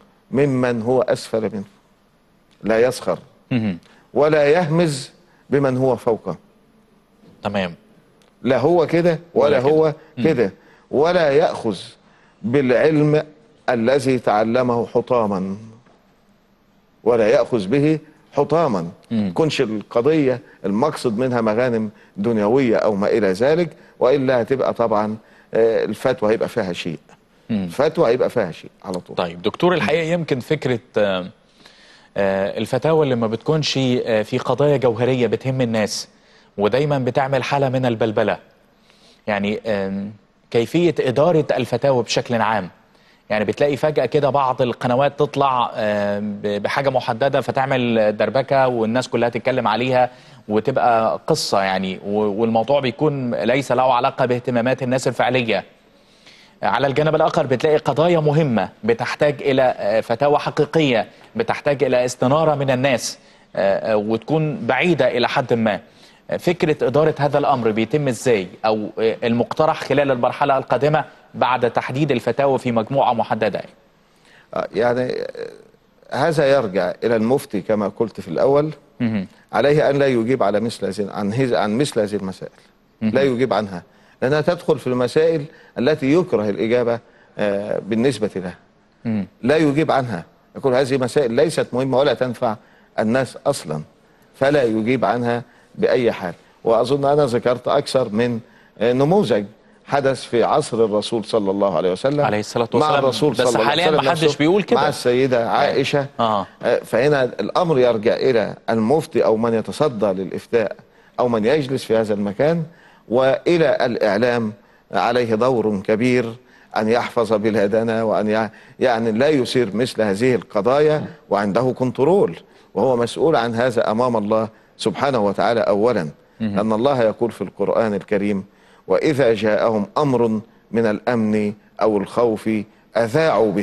ممن هو اسفل منه لا يسخر مهم. ولا يهمز بمن هو فوقه تمام لا هو كده ولا, ولا كده. هو كده ولا ياخذ بالعلم الذي تعلمه حطاما ولا ياخذ به حطاما مم. كنش القضيه المقصد منها مغانم دنيويه او ما الى ذلك والا هتبقى طبعا آه، الفتوى هيبقى فيها شيء مم. الفتوى هيبقى فيها شيء على طول طيب دكتور الحقيقه يمكن فكره آه، آه، الفتاوى اللي ما بتكونش آه، في قضايا جوهريه بتهم الناس ودايما بتعمل حاله من البلبله يعني آم، كيفيه اداره الفتاوى بشكل عام يعني بتلاقي فجأة كده بعض القنوات تطلع آم، ب- بحاجة محددة فتعمل دربكة والناس كلها تتكلم عليها وتبقى قصة يعني و- والموضوع بيكون ليس له علاقة باهتمامات الناس الفعلية على الجانب الآخر بتلاقي قضايا مهمة بتحتاج إلى آه، فتاوى حقيقية بتحتاج إلى استنارة من الناس آه، آه، وتكون بعيدة إلى حد ما آه، فكرة إدارة هذا الأمر بيتم إزاي أو آه، المقترح خلال المرحلة القادمة بعد تحديد الفتاوى في مجموعة محددة آه، يعني آه، هذا يرجع الى المفتي كما قلت في الاول مهم. عليه ان لا يجيب على مثل هذه عن هذ- عن مثل هذه المسائل لا يجيب عنها لانها تدخل في المسائل التي يكره الاجابه آه، بالنسبه لها مم. لا يجيب عنها يقول هذه مسائل ليست مهمه ولا تنفع الناس اصلا فلا يجيب عنها باي حال واظن انا ذكرت اكثر من آه، نموذج حدث في عصر الرسول صلى الله عليه وسلم عليه الصلاة مع والسلام. الرسول بس صلى الله عليه حالياً وسلم محدش نفسه، بيقول كده. مع السيده عائشه آه. آه، فهنا الامر يرجع الى المفتي او من يتصدى للافتاء او من يجلس في هذا المكان والى الاعلام عليه دور كبير ان يحفظ بلادنا وان يع- يعني لا يثير مثل هذه القضايا وعنده كنترول وهو مسؤول عن هذا امام الله سبحانه وتعالى اولا ان الله يقول في القران الكريم واذا جاءهم امر من الامن او الخوف اذاعوا به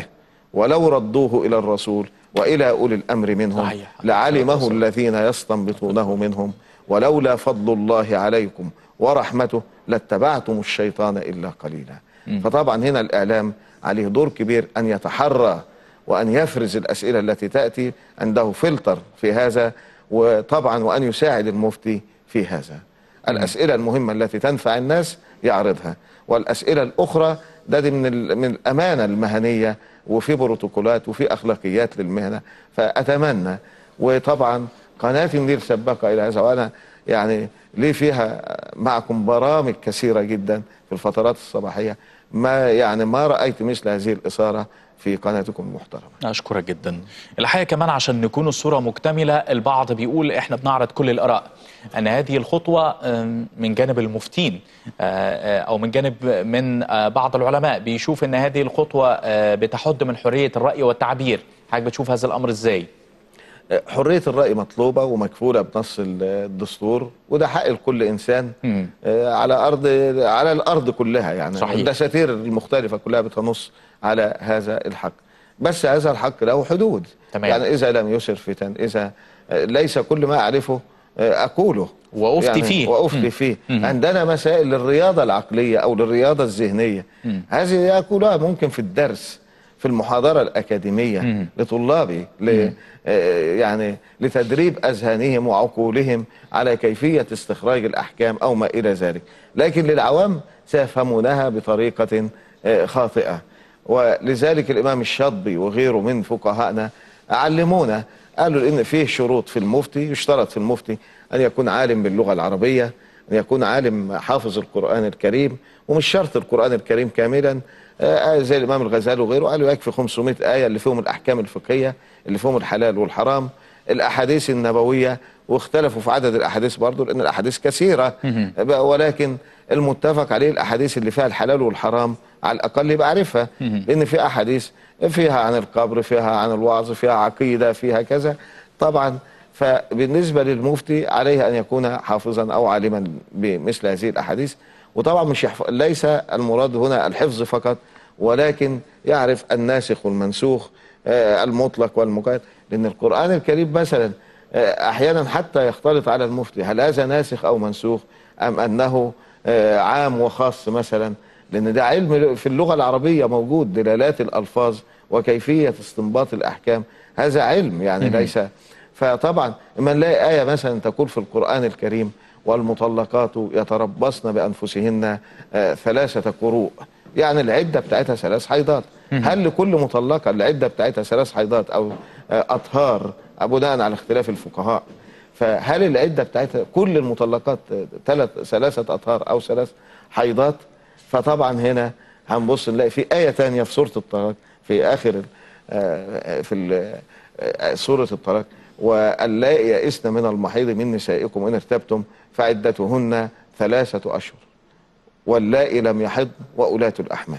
ولو ردوه إلى الرسول وإلى أولي الأمر منهم صحيح. لعلمه الذين يستنبطونه منهم ولولا فضل الله عليكم ورحمته لاتبعتم الشيطان إلا قليلا فطبعا هنا الإعلام عليه دور كبير أن يتحرى وأن يفرز الأسئلة التي تأتي عنده فلتر في هذا وطبعا وأن يساعد المفتي في هذا الأسئلة المهمة التي تنفع الناس يعرضها والأسئلة الأخرى ده دي من, ال- من الأمانة المهنية وفي بروتوكولات وفي أخلاقيات للمهنة فأتمنى وطبعا قناة النيل سباقة إلى هذا وأنا يعني ليه فيها معكم برامج كثيرة جدا في الفترات الصباحية ما يعني ما رأيت مثل هذه الإثارة في قناتكم المحترمة أشكرك جدا الحقيقة كمان عشان نكون الصورة مكتملة البعض بيقول إحنا بنعرض كل الآراء أن هذه الخطوة آم، من جانب المفتين آه، آه، أو من جانب من آه، بعض العلماء بيشوف أن هذه الخطوة آه، بتحد من حرية الرأي والتعبير حضرتك بتشوف هذا الأمر إزاي؟ حرية الرأي مطلوبة ومكفولة بنص الدستور وده حق لكل إنسان مم. آه، على أرض على الأرض كلها يعني صحيح. الدساتير المختلفة كلها بتنص على هذا الحق بس هذا الحق له حدود تمام. يعني إذا لم يسر فتن إذا آه، ليس كل ما أعرفه آه، أقوله وأفتي يعني فيه. وأفتي مم. فيه مم. عندنا مسائل للرياضة العقلية أو للرياضة الذهنية مم. هذه يقولها ممكن في الدرس في المحاضرة الأكاديمية مم. لطلابي ل آه، يعني لتدريب أذهانهم وعقولهم على كيفية استخراج الأحكام أو ما إلى ذلك لكن للعوام سيفهمونها بطريقة آه، خاطئة ولذلك الإمام الشاطبي وغيره من فقهائنا علمونا قالوا إن فيه شروط في المفتي يشترط في المفتي أن يكون عالم باللغة العربية أن يكون عالم حافظ القرآن الكريم ومش شرط القرآن الكريم كاملا آه، زي الإمام الغزالي وغيره قالوا يكفي 500 آية اللي فيهم الأحكام الفقهية اللي فيهم الحلال والحرام الأحاديث النبوية واختلفوا في عدد الأحاديث برضو لأن الأحاديث كثيرة بقى ولكن المتفق عليه الأحاديث اللي فيها الحلال والحرام على الأقل يبقى عارفها لأن في أحاديث فيها عن القبر فيها عن الوعظ فيها عقيدة فيها كذا طبعا فبالنسبة للمفتي عليه أن يكون حافظا أو عالما بمثل هذه الأحاديث وطبعا مش يحف... ليس المراد هنا الحفظ فقط ولكن يعرف الناسخ والمنسوخ آه، المطلق والمقيد لأن القرآن الكريم مثلا آه، أحيانا حتى يختلط على المفتي هل هذا ناسخ أو منسوخ أم أنه آه، عام وخاص مثلا لأن ده علم في اللغة العربية موجود دلالات الألفاظ وكيفية استنباط الأحكام هذا علم يعني ليس فطبعا اما نلاقي آية مثلا تقول في القرآن الكريم والمطلقات يتربصن بأنفسهن آه، ثلاثة قروء يعني العدة بتاعتها ثلاث حيضات هل لكل مطلقة العدة بتاعتها ثلاث حيضات أو آه، أطهار بناء على اختلاف الفقهاء فهل العدة بتاعتها كل المطلقات آه، ثلاث ثلاثة أطهار أو ثلاث حيضات فطبعا هنا هنبص نلاقي في آية تانية في سورة الطلاق في آخر ال- آه، في ال- آه، سورة الطلاق واللائي يئسن من المحيض من نسائكم إن ارتبتم فعدتهن ثلاثة أشهر واللائي لم يحض وأولاة الأحمال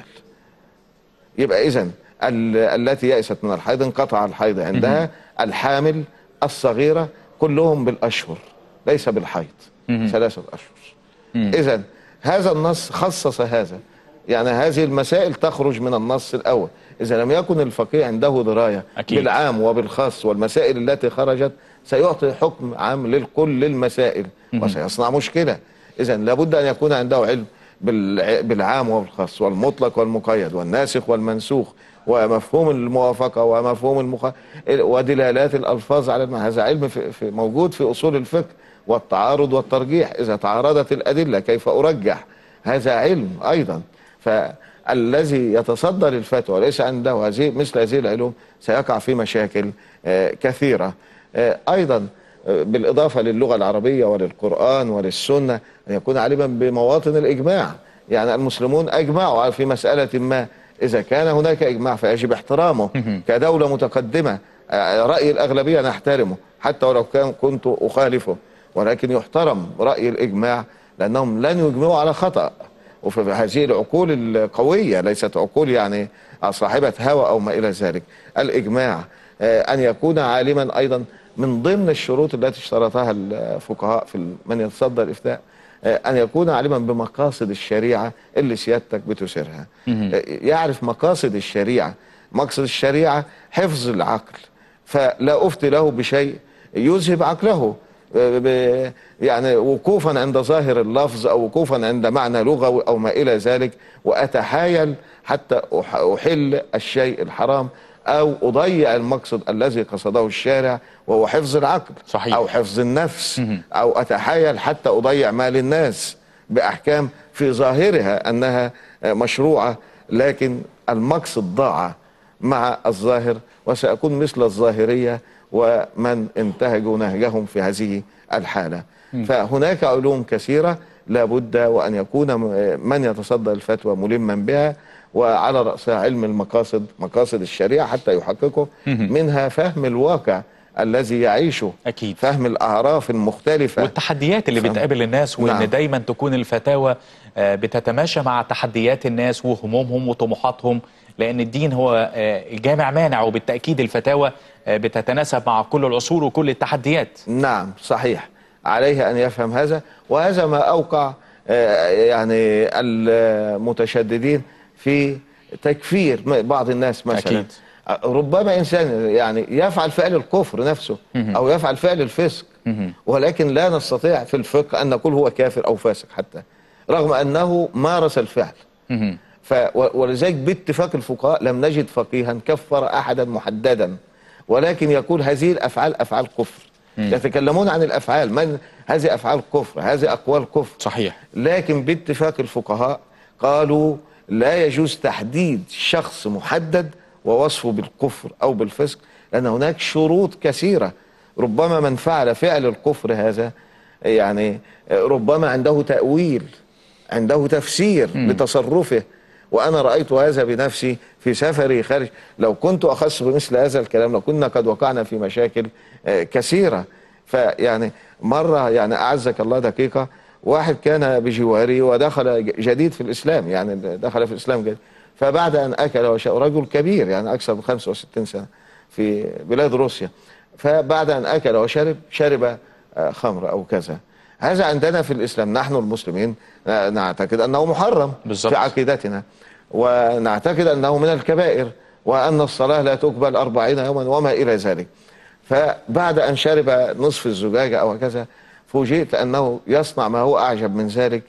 يبقى إذن التي يئست من الحيض انقطع الحيض عندها الحامل الصغيرة كلهم بالأشهر ليس بالحيض ثلاثة أشهر إذا هذا النص خصص هذا يعني هذه المسائل تخرج من النص الأول إذا لم يكن الفقيه عنده دراية أكيد. بالعام وبالخاص والمسائل التي خرجت سيعطي حكم عام للكل المسائل وسيصنع مشكلة إذا لابد أن يكون عنده علم بالع- بالعام والخاص والمطلق والمقيد والناسخ والمنسوخ ومفهوم الموافقة ومفهوم المخ... ودلالات الألفاظ على الم- هذا علم في في موجود في أصول الفقه والتعارض والترجيح إذا تعارضت الأدلة كيف أرجح هذا علم أيضا فالذي يتصدر الفتوى وليس عنده هذه مثل هذه العلوم سيقع في مشاكل آه، كثيرة آه، أيضا آه، بالإضافة للغة العربية وللقرآن وللسنة أن يكون عالما بمواطن الإجماع يعني المسلمون أجمعوا في مسألة ما إذا كان هناك إجماع فيجب احترامه كدولة متقدمة آه، رأي الأغلبية نحترمه حتى ولو كان كنت أخالفه ولكن يحترم رأي الإجماع لأنهم لن يجمعوا على خطأ وفي هذه العقول القوية ليست عقول يعني صاحبة هوى أو ما إلى ذلك الإجماع آه، أن يكون عالما أيضا من ضمن الشروط التي اشترطها الفقهاء في ال- من يتصدى الإفتاء آه، أن يكون عالما بمقاصد الشريعة اللي سيادتك بتسيرها آه، يعرف مقاصد الشريعة مقصد الشريعة حفظ العقل فلا أفتي له بشيء يذهب عقله ب- يعني وقوفا عند ظاهر اللفظ أو وقوفا عند معنى لغوي أو ما إلى ذلك وأتحايل حتى أح- أحل الشيء الحرام أو أضيع المقصد الذي قصده الشارع وهو حفظ العقل صحيح. أو حفظ النفس أو أتحايل حتى أضيع مال الناس بأحكام في ظاهرها أنها مشروعة لكن المقصد ضاع مع الظاهر وسأكون مثل الظاهرية ومن انتهجوا نهجهم في هذه الحالة فهناك علوم كثيرة لابد وأن يكون من يتصدى الفتوى ملما بها وعلى رأسها علم المقاصد مقاصد الشريعة حتى يحققه منها فهم الواقع الذي يعيشه أكيد. فهم الأعراف المختلفة والتحديات اللي فهم. بتقابل الناس وان نعم. دايما تكون الفتاوى آه، بتتماشى مع تحديات الناس وهمومهم وطموحاتهم لان الدين هو آه، جامع مانع وبالتاكيد الفتاوى آه، بتتناسب مع كل العصور وكل التحديات نعم صحيح عليه أن يفهم هذا وهذا ما أوقع آه، يعني المتشددين في تكفير بعض الناس مثلا أكيد. ربما إنسان يعني يفعل فعل الكفر نفسه أو يفعل فعل الفسق ولكن لا نستطيع في الفقه أن نقول هو كافر أو فاسق حتى رغم أنه مارس الفعل ف و- ولذلك باتفاق الفقهاء لم نجد فقيها كفر احدا محددا ولكن يقول هذه الافعال افعال كفر يتكلمون عن الافعال من هذه افعال كفر هذه اقوال كفر صحيح لكن باتفاق الفقهاء قالوا لا يجوز تحديد شخص محدد ووصفه بالكفر او بالفسق لان هناك شروط كثيره ربما من فعل فعل الكفر هذا يعني ربما عنده تاويل عنده تفسير لتصرفه وانا رايت هذا بنفسي في سفري خارج لو كنت اخص بمثل هذا الكلام لكنا قد وقعنا في مشاكل آه، كثيره فيعني مره يعني اعزك الله دقيقه واحد كان بجواري ودخل ج- جديد في الاسلام يعني دخل في الاسلام جديد فبعد ان اكل وشرب رجل كبير يعني اكثر من 65 سنه في بلاد روسيا فبعد ان اكل وشرب شرب آه، خمر او كذا هذا عندنا في الاسلام نحن المسلمين آه، نعتقد انه محرم بالظبط. في عقيدتنا ونعتقد انه من الكبائر وان الصلاه لا تقبل أربعين يوما وما الى ذلك فبعد ان شرب نصف الزجاجه او كذا فوجئت انه يصنع ما هو اعجب من ذلك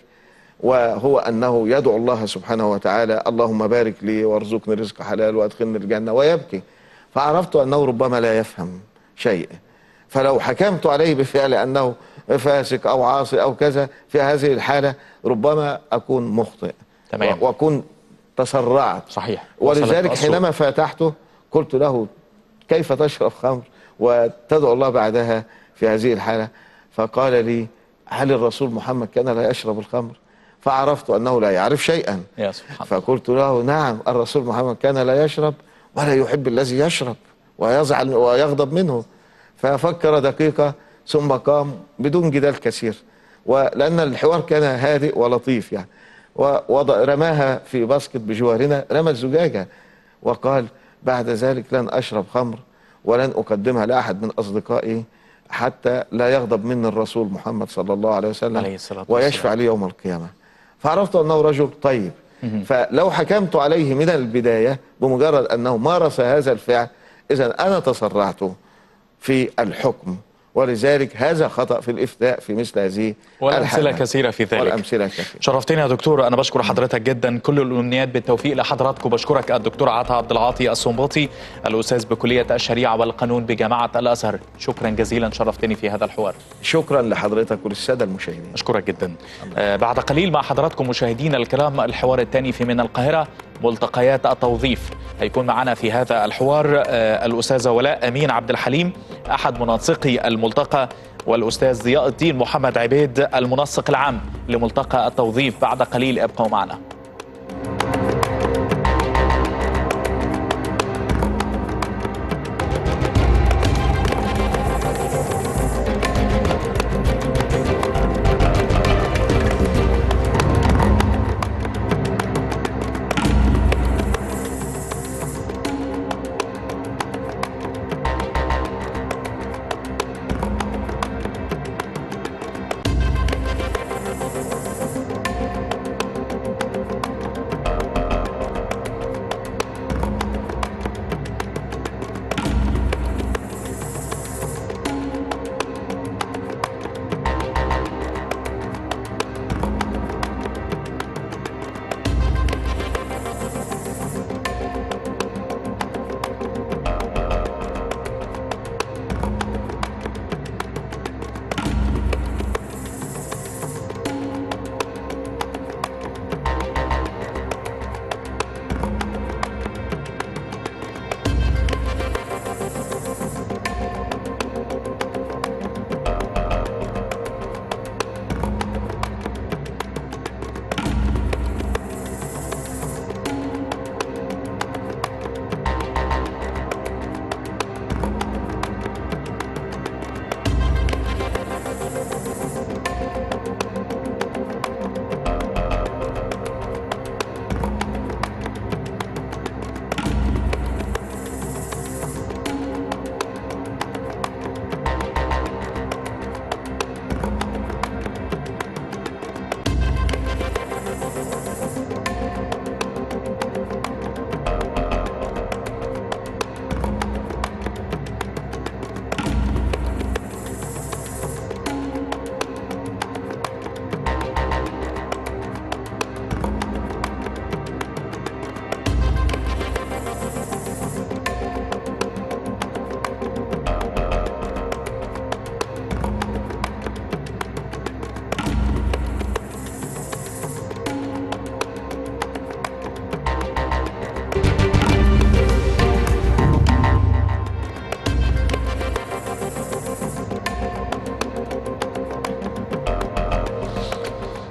وهو انه يدعو الله سبحانه وتعالى اللهم بارك لي وارزقني رزق حلال وادخلني الجنه ويبكي فعرفت انه ربما لا يفهم شيء فلو حكمت عليه بفعل انه فاسق او عاصي او كذا في هذه الحاله ربما اكون مخطئ تمام. و- واكون تسرعت صحيح وصلت ولذلك الصورة. حينما فتحته قلت له كيف تشرب خمر وتدعو الله بعدها في هذه الحالة فقال لي هل الرسول محمد كان لا يشرب الخمر فعرفت أنه لا يعرف شيئا يا سبحان الله فقلت له نعم الرسول محمد كان لا يشرب ولا يحب الذي يشرب ويزعل ويغضب منه ففكر دقيقة ثم قام بدون جدال كثير ولأن الحوار كان هادئ ولطيف يعني ووضع رماها في باسكت بجوارنا رمى الزجاجة وقال بعد ذلك لن أشرب خمر ولن أقدمها لأحد من أصدقائي حتى لا يغضب مني الرسول محمد صلى الله عليه وسلم عليه الصلاة والسلام. ويشفع لي يوم القيامة فعرفت أنه رجل طيب فلو حكمت عليه من البداية بمجرد أنه مارس هذا الفعل إذا أنا تسرعت في الحكم ولذلك هذا خطأ في الإفتاء في مثل هذه والأمثلة الحالات. كثيرة في ذلك والأمثلة كثيرة شرفتني يا دكتور انا بشكر حضرتك جدا كل الامنيات بالتوفيق لحضراتكم بشكرك الدكتور عطا عبد العاطي الصنباطي الاستاذ بكليه الشريعه والقانون بجامعه الازهر شكرا جزيلا شرفتني في هذا الحوار شكرا لحضرتك وللسادة المشاهدين اشكرك جدا آه بعد قليل مع حضراتكم مشاهدينا الكرام الحوار الثاني في من القاهره ملتقيات التوظيف هيكون معنا في هذا الحوار آه الاستاذه ولاء امين عبد الحليم احد منسقي الملتقى والاستاذ ضياء الدين محمد عبيد المنسق العام لملتقى التوظيف بعد قليل ابقوا معنا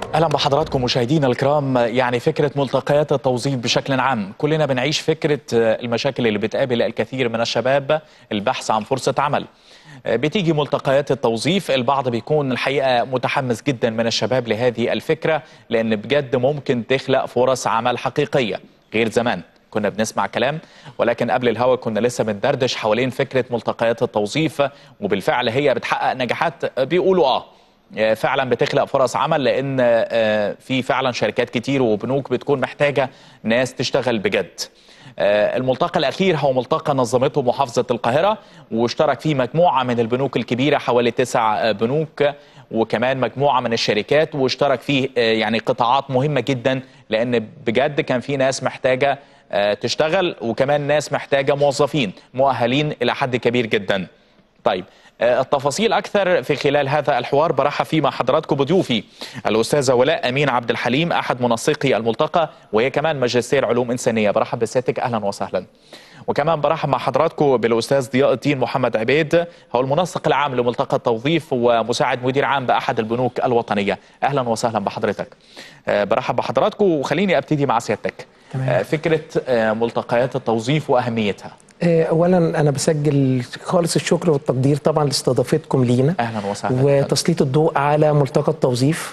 اهلا بحضراتكم مشاهدينا الكرام يعني فكره ملتقيات التوظيف بشكل عام كلنا بنعيش فكره المشاكل اللي بتقابل الكثير من الشباب البحث عن فرصه عمل بتيجي ملتقيات التوظيف البعض بيكون الحقيقه متحمس جدا من الشباب لهذه الفكره لان بجد ممكن تخلق فرص عمل حقيقيه غير زمان كنا بنسمع كلام ولكن قبل الهوا كنا لسه بندردش حوالين فكره ملتقيات التوظيف وبالفعل هي بتحقق نجاحات بيقولوا اه فعلا بتخلق فرص عمل لان في فعلا شركات كتير وبنوك بتكون محتاجه ناس تشتغل بجد الملتقى الاخير هو ملتقى نظمته محافظه القاهره واشترك فيه مجموعه من البنوك الكبيره حوالي تسع بنوك وكمان مجموعه من الشركات واشترك فيه يعني قطاعات مهمه جدا لان بجد كان في ناس محتاجه تشتغل وكمان ناس محتاجه موظفين مؤهلين الى حد كبير جدا. طيب التفاصيل اكثر في خلال هذا الحوار برحب فيه مع حضراتكم بضيوفي الاستاذه ولاء امين عبد الحليم احد منسقي الملتقى وهي كمان ماجستير علوم انسانيه برحب بسيادتك اهلا وسهلا وكمان برحب مع حضراتكم بالاستاذ ضياء الدين محمد عبيد هو المنسق العام لملتقى التوظيف ومساعد مدير عام باحد البنوك الوطنيه اهلا وسهلا بحضرتك برحب بحضراتكم وخليني ابتدي مع سيادتك تمام. فكره ملتقيات التوظيف واهميتها اولا انا بسجل خالص الشكر والتقدير طبعا لاستضافتكم لينا اهلا وسهلا وتسليط الضوء على ملتقى التوظيف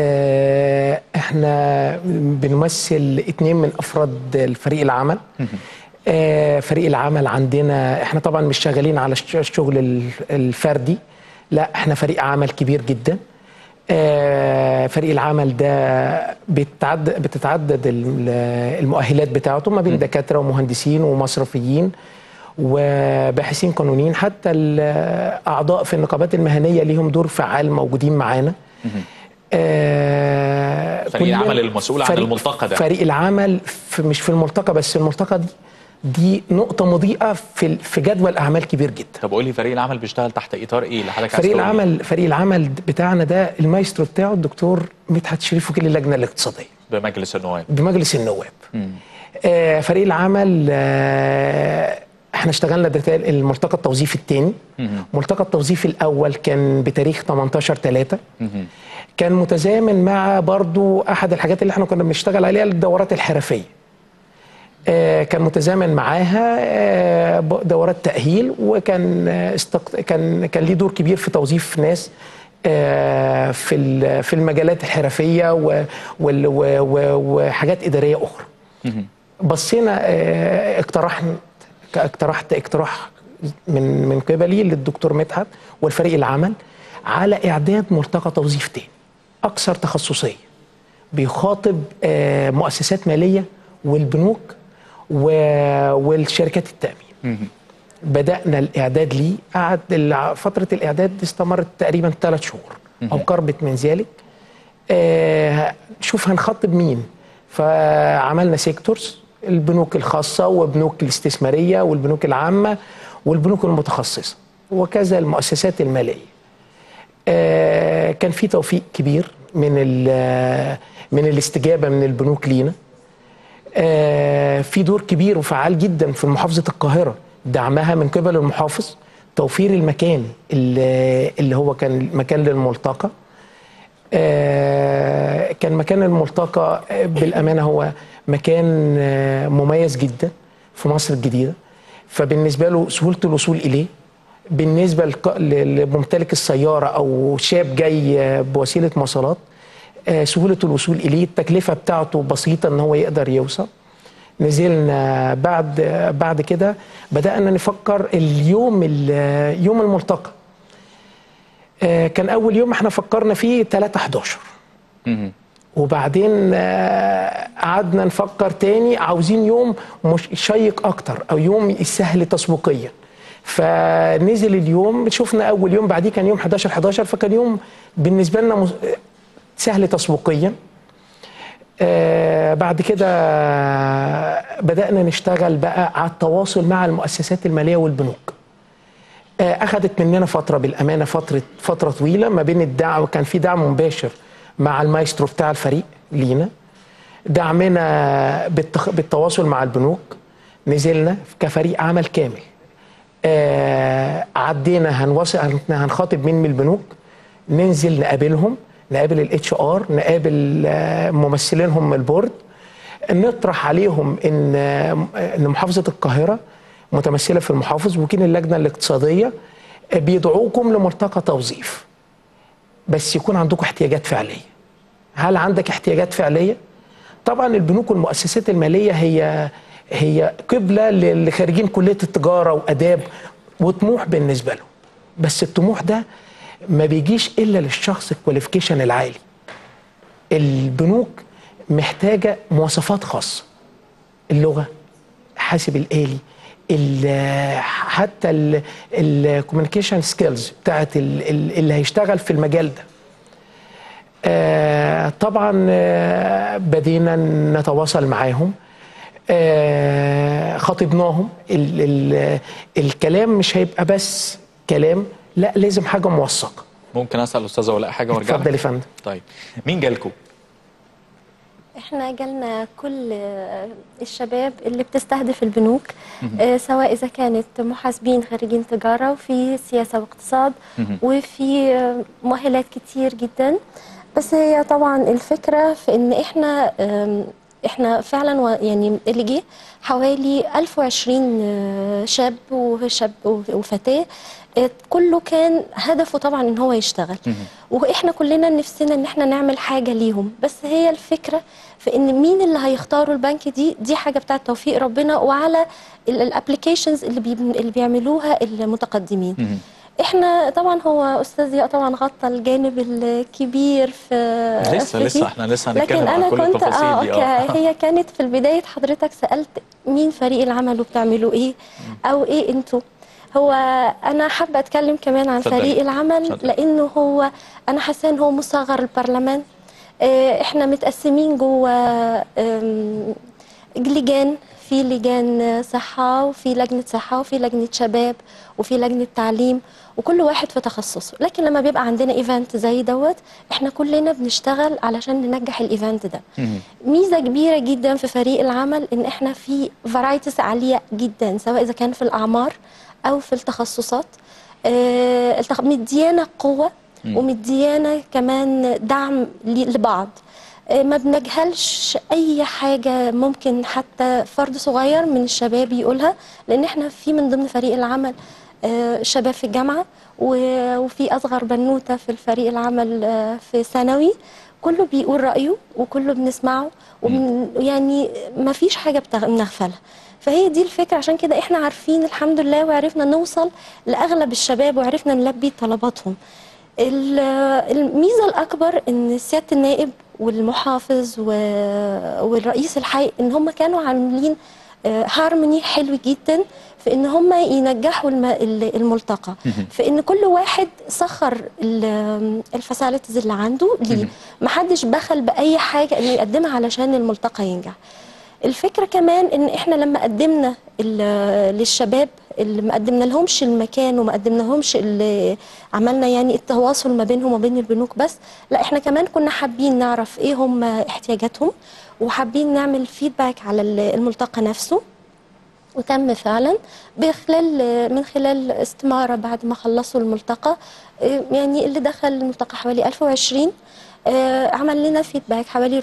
احنا بنمثل اثنين من افراد الفريق العمل فريق العمل عندنا احنا طبعا مش شغالين على الشغل الفردي لا احنا فريق عمل كبير جدا فريق العمل ده بتتعدد, بتتعدد المؤهلات بتاعته ما بين دكاتره ومهندسين ومصرفيين وباحثين قانونيين حتى الاعضاء في النقابات المهنيه ليهم دور فعال موجودين معانا فريق العمل المسؤول عن الملتقى ده فريق العمل في مش في الملتقى بس الملتقى دي دي نقطة مضيئة في في جدول أعمال كبير جدا. طب قول لي فريق العمل بيشتغل تحت إطار إيه اللي حضرتك فريق العمل فريق العمل بتاعنا ده المايسترو بتاعه الدكتور مدحت شريف وكيل اللجنة الاقتصادية. بمجلس النواب. بمجلس النواب. آه فريق العمل آه احنا اشتغلنا ده الملتقى التوظيفي الثاني. ملتقى التوظيفي الأول كان بتاريخ 18 3 كان متزامن مع برضو أحد الحاجات اللي احنا كنا بنشتغل عليها الدورات الحرفية. كان متزامن معاها دورات تأهيل وكان استق... كان كان ليه دور كبير في توظيف ناس في في المجالات الحرفيه و... و... و... وحاجات اداريه اخرى. بصينا اقترحنا اقترحت اقتراح من من قبلي للدكتور مدحت والفريق العمل على اعداد ملتقى توظيف تاني اكثر تخصصيه بيخاطب مؤسسات ماليه والبنوك والشركات التأمين بدأنا الإعداد ليه قعد فترة الإعداد استمرت تقريبا ثلاث شهور أو قربت من ذلك آه شوف هنخاطب مين فعملنا سيكتورز البنوك الخاصة وبنوك الاستثمارية والبنوك العامة والبنوك المتخصصة وكذا المؤسسات المالية آه كان في توفيق كبير من من الاستجابة من البنوك لينا آه في دور كبير وفعال جدا في محافظة القاهرة دعمها من قبل المحافظ توفير المكان اللي, اللي هو كان مكان للملتقى آه كان مكان الملتقى بالأمانة هو مكان آه مميز جدا في مصر الجديدة فبالنسبة له سهولة الوصول إليه بالنسبة لممتلك السيارة أو شاب جاي بوسيلة مواصلات سهولة الوصول إليه التكلفة بتاعته بسيطة إن هو يقدر يوصل نزلنا بعد بعد كده بدأنا نفكر اليوم يوم الملتقى كان أول يوم احنا فكرنا فيه 3 11 وبعدين قعدنا نفكر تاني عاوزين يوم مش شيق أكتر أو يوم سهل تسويقيا فنزل اليوم شفنا أول يوم بعديه كان يوم 11 11 فكان يوم بالنسبة لنا سهل تسويقيا آه بعد كده بدأنا نشتغل بقى على التواصل مع المؤسسات المالية والبنوك آه أخذت مننا فترة بالأمانة فترة فترة طويلة ما بين الدعم كان في دعم مباشر مع المايسترو بتاع الفريق لينا دعمنا بالتخ... بالتواصل مع البنوك نزلنا كفريق عمل كامل آه عدينا هنوصل هنخاطب مين من البنوك ننزل نقابلهم نقابل الاتش ار نقابل آه، ممثلينهم من البورد نطرح عليهم ان آه، ان محافظه القاهره متمثله في المحافظ وكيل اللجنه الاقتصاديه آه، بيدعوكم لملتقى توظيف بس يكون عندكم احتياجات فعليه هل عندك احتياجات فعليه طبعا البنوك والمؤسسات الماليه هي هي قبله للي خارجين كليه التجاره واداب وطموح بالنسبه لهم بس الطموح ده ما بيجيش الا للشخص الكواليفيكيشن العالي البنوك محتاجه مواصفات خاصه اللغه حاسب الالي ال- حتى الكوميونيكيشن سكيلز بتاعت ال- ال- اللي هيشتغل في المجال ده آه، طبعا آه، بدينا نتواصل معاهم آه، خاطبناهم ال ال الكلام مش هيبقى بس كلام لا لازم حاجه موثقه ممكن اسال استاذه ولاء حاجه وارجع اتفضل يا لك؟ فندم طيب مين جالكم احنا جالنا كل آه، الشباب اللي بتستهدف البنوك آه، سواء اذا كانت محاسبين خريجين تجاره وفي سياسه واقتصاد مهم. وفي آه، مؤهلات كتير جدا بس هي طبعا الفكره في ان احنا آم، احنا فعلا و- يعني اللي جه حوالي 1020 آه، شاب وشاب وفتاه آه، كله كان هدفه طبعا ان هو يشتغل واحنا كلنا نفسنا ان احنا نعمل حاجه ليهم بس هي الفكره في ان مين اللي هيختاروا البنك دي دي حاجه بتاعت توفيق ربنا وعلى الابلكيشنز اللي بي اللي بيعملوها المتقدمين مهم. احنا طبعا هو استاذ ضياء طبعا غطى الجانب الكبير في لسه في لسه دي. احنا لسه لكن هنتكلم انا عن كل كنت التفاصيل اه دي اوكي هي كانت في البدايه حضرتك سالت مين فريق العمل وبتعملوا ايه او ايه انتوا هو انا حابه اتكلم كمان عن اتفضلي. فريق العمل اتفضلي. لانه هو انا حاسه ان هو مصغر البرلمان آه، احنا متقسمين جوه آم، لجان في لجان صحة وفي لجنة صحة وفي لجنة شباب وفي لجنة تعليم وكل واحد في تخصصه لكن لما بيبقى عندنا ايفنت زي دوت احنا كلنا بنشتغل علشان ننجح الايفنت ده مهم. ميزه كبيره جدا في فريق العمل ان احنا في فرايتيز عاليه جدا سواء اذا كان في الاعمار او في التخصصات آه، التخ- مديانا قوه ومديانا كمان دعم ل- لبعض آه، ما بنجهلش اي حاجه ممكن حتى فرد صغير من الشباب يقولها لان احنا في من ضمن فريق العمل آه، شباب في الجامعه و- وفي اصغر بنوته في الفريق العمل آه، في ثانوي كله بيقول رايه وكله بنسمعه ومن يعني ما فيش حاجه بتغ- بنغفلها فهي دي الفكره عشان كده احنا عارفين الحمد لله وعرفنا نوصل لاغلب الشباب وعرفنا نلبي طلباتهم ال- الميزه الاكبر ان سياده النائب والمحافظ و- والرئيس الحي ان هم كانوا عاملين هارموني حلو جدا في ان هم ينجحوا الم- ال- الملتقى في ان كل واحد سخر الفاسيلتيز اللي عنده ليه محدش بخل باي حاجه انه يقدمها علشان الملتقى ينجح الفكره كمان ان احنا لما قدمنا ال- للشباب اللي ما قدمنا لهمش المكان وما قدمنا لهمش اللي عملنا يعني التواصل ما بينهم وبين البنوك بس لا احنا كمان كنا حابين نعرف ايه هم احتياجاتهم وحابين نعمل فيدباك على ال- الملتقى نفسه وتم فعلا بخلال من خلال استمارة بعد ما خلصوا الملتقى آه، يعني اللي دخل الملتقى حوالي 1020 آه، عمل لنا فيدباك حوالي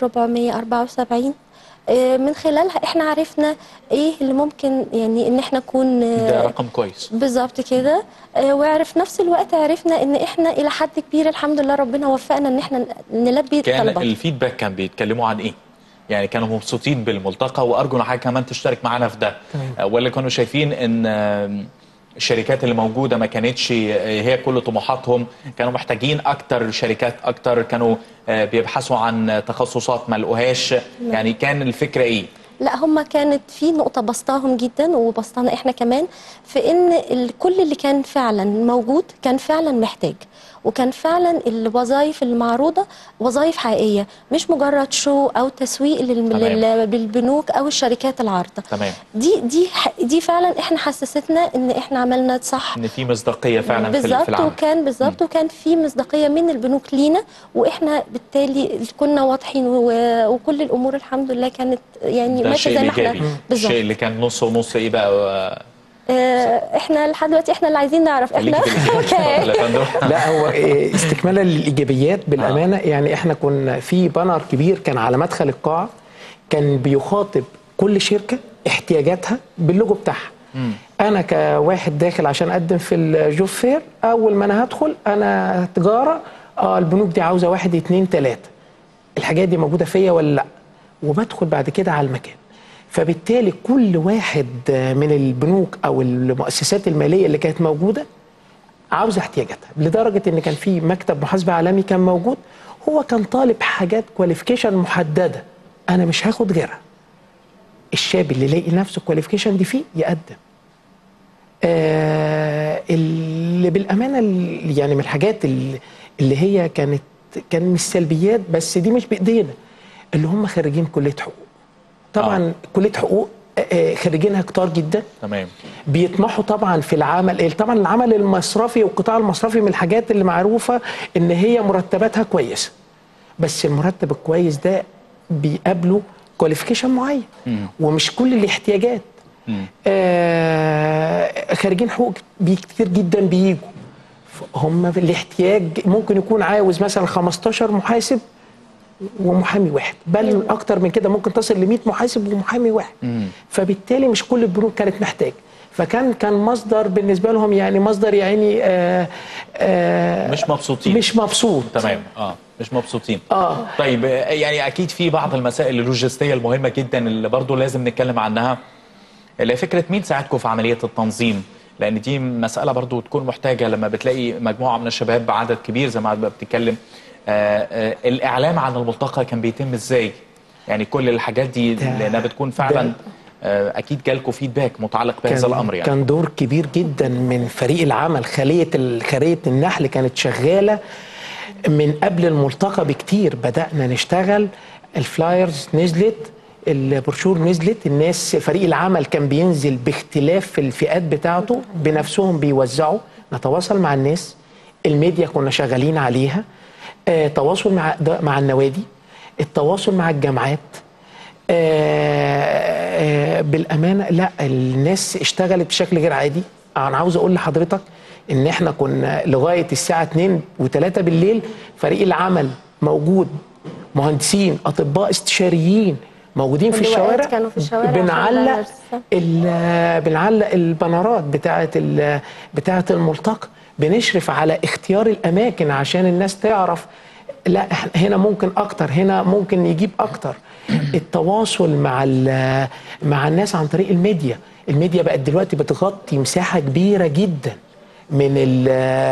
474 آه، من خلالها احنا عرفنا ايه اللي ممكن يعني ان احنا نكون آه، ده رقم كويس بالظبط كده آه، وعرف نفس الوقت عرفنا ان احنا الى حد كبير الحمد لله ربنا وفقنا ان احنا نلبي كان طلباتهم الفيدباك كان بيتكلموا عن ايه؟ يعني كانوا مبسوطين بالملتقى وارجو ان حضرتك كمان تشترك معانا في ده آه، ولا كانوا شايفين ان آم، الشركات اللي موجوده ما كانتش آه، هي كل طموحاتهم كانوا محتاجين اكتر شركات اكتر كانوا آه، بيبحثوا عن تخصصات ما لقوهاش يعني كان الفكره ايه؟ لا هم كانت في نقطة بسطاهم جدا وبسطانا احنا كمان في ان ال- كل اللي كان فعلا موجود كان فعلا محتاج وكان فعلا الوظائف المعروضة وظائف حقيقية مش مجرد شو او تسويق للم- تمام. لل- للبنوك او الشركات العارضة تمام دي دي ح- دي فعلا احنا حسستنا ان احنا عملنا صح ان في مصداقيه فعلا في ال- في بالظبط العمل وكان بالظبط وكان في مصداقيه من البنوك لينا واحنا بالتالي كنا واضحين و- وكل الامور الحمد لله كانت يعني ده ماشيه الشيء زي ما احنا الايجابي الشيء بالظبط اللي كان نص ونص ايه بقى آه، احنا لحد دلوقتي احنا اللي عايزين نعرف احنا خليكي في الإجابة. اوكي يا فندم. لا هو إيه، استكمالا للايجابيات بالامانه يعني احنا كنا في بانر كبير كان على مدخل القاعه كان بيخاطب كل شركه احتياجاتها باللوجو بتاعها انا كواحد داخل عشان اقدم في الجوب فير اول ما انا هدخل انا تجاره اه البنوك دي عاوزه واحد اتنين تلاته الحاجات دي موجوده فيا ولا لا وبدخل بعد كده على المكان فبالتالي كل واحد من البنوك او المؤسسات الماليه اللي كانت موجوده عاوزه احتياجاتها لدرجه ان كان في مكتب محاسبه عالمي كان موجود هو كان طالب حاجات كواليفيكيشن محدده انا مش هاخد غيرها الشاب اللي يلاقي نفسه الكواليفيكيشن دي فيه يقدم آه اللي بالامانه اللي يعني من الحاجات اللي, اللي هي كانت كان مش سلبيات بس دي مش بايدينا اللي هم خريجين كليه حقوق طبعا آه. آه. كليه حقوق آه، آه، خريجينها كتار جدا تمام بيطمحوا طبعا في العمل طبعا العمل المصرفي والقطاع المصرفي من الحاجات اللي معروفه ان هي مرتباتها كويسه بس المرتب الكويس ده بيقابله كواليفيكيشن معين ومش كل الاحتياجات آه خارجين حقوق بي كتير جدا بيجوا هم في الاحتياج ممكن يكون عاوز مثلا 15 محاسب ومحامي واحد بل اكتر من كده ممكن تصل ل 100 محاسب ومحامي واحد فبالتالي مش كل البنوك كانت محتاجه فكان كان مصدر بالنسبه لهم يعني مصدر يعني آه آه مش مبسوطين مش مبسوط تمام اه مش مبسوطين اه طيب آه، يعني اكيد في بعض المسائل اللوجستيه المهمه جدا اللي برضو لازم نتكلم عنها اللي هي فكره مين ساعدكم في عمليه التنظيم لان دي مساله برضو تكون محتاجه لما بتلاقي مجموعه من الشباب بعدد كبير زي ما بتتكلم آه آه الاعلام عن الملتقى كان بيتم ازاي يعني كل الحاجات دي ده- لانها بتكون فعلا ده- آه اكيد جالكم فيدباك متعلق بهذا كان الامر يعني كان دور كبير جدا من فريق العمل خليه ال- خليه النحل كانت شغاله من قبل الملتقى بكتير بدانا نشتغل الفلايرز نزلت البروشور نزلت الناس فريق العمل كان بينزل باختلاف في الفئات بتاعته بنفسهم بيوزعوا نتواصل مع الناس الميديا كنا شغالين عليها آه، تواصل مع ده- مع النوادي التواصل مع الجامعات آه، آه، بالامانه لا الناس اشتغلت بشكل غير عادي انا عاوز اقول لحضرتك ان احنا كنا لغايه الساعه 2 و3 بالليل فريق العمل موجود مهندسين اطباء استشاريين موجودين في اللواءات الشوارع كانوا في الشوارع عشان بنعلق البانرز. ال- بنعلق البنرات بتاعه ال- بتاعه الملتقى بنشرف على اختيار الاماكن عشان الناس تعرف لا إحنا هنا ممكن اكتر هنا ممكن يجيب اكتر التواصل مع ال- مع الناس عن طريق الميديا الميديا بقت دلوقتي بتغطي مساحه كبيره جدا من ال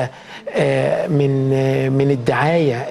آه، من آه، من الدعايه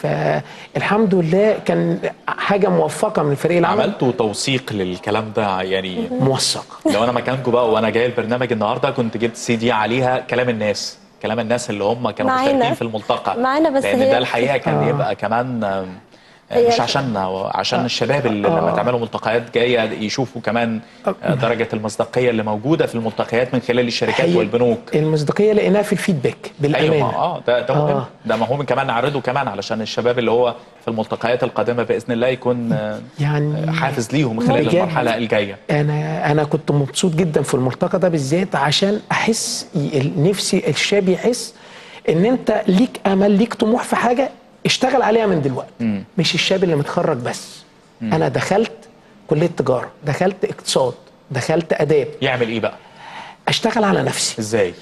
فالحمد لله كان حاجه موفقه من فريق العمل عملتوا توثيق للكلام ده يعني موثقه لو انا مكانكم بقى وانا جاي البرنامج النهارده كنت جبت سي دي عليها كلام الناس كلام الناس اللي هم كانوا معانا. مشتركين في الملتقى معانا بس لان هي- ده الحقيقه كان آه. يبقى كمان آم، هي مش الف- عشاننا عشان الشباب اللي لما آه. تعملوا ملتقيات جايه يشوفوا كمان آه، درجه المصداقيه اللي موجوده في الملتقيات من خلال الشركات هي والبنوك المصداقيه لقيناها في الفيدباك بالامانه ايوه ما- اه ده ده مهم آه. ده مهم كمان نعرضه كمان علشان الشباب اللي هو في الملتقيات القادمه باذن الله يكون آه، يعني حافز ليهم خلال بجد. المرحله الجايه انا انا كنت مبسوط جدا في الملتقى ده بالذات عشان احس ي- نفسي الشاب يحس ان انت ليك امل ليك طموح في حاجه اشتغل عليها من دلوقتي مش الشاب اللي متخرج بس انا دخلت كليه تجاره دخلت اقتصاد دخلت اداب يعمل ايه بقى اشتغل على نفسي ازاي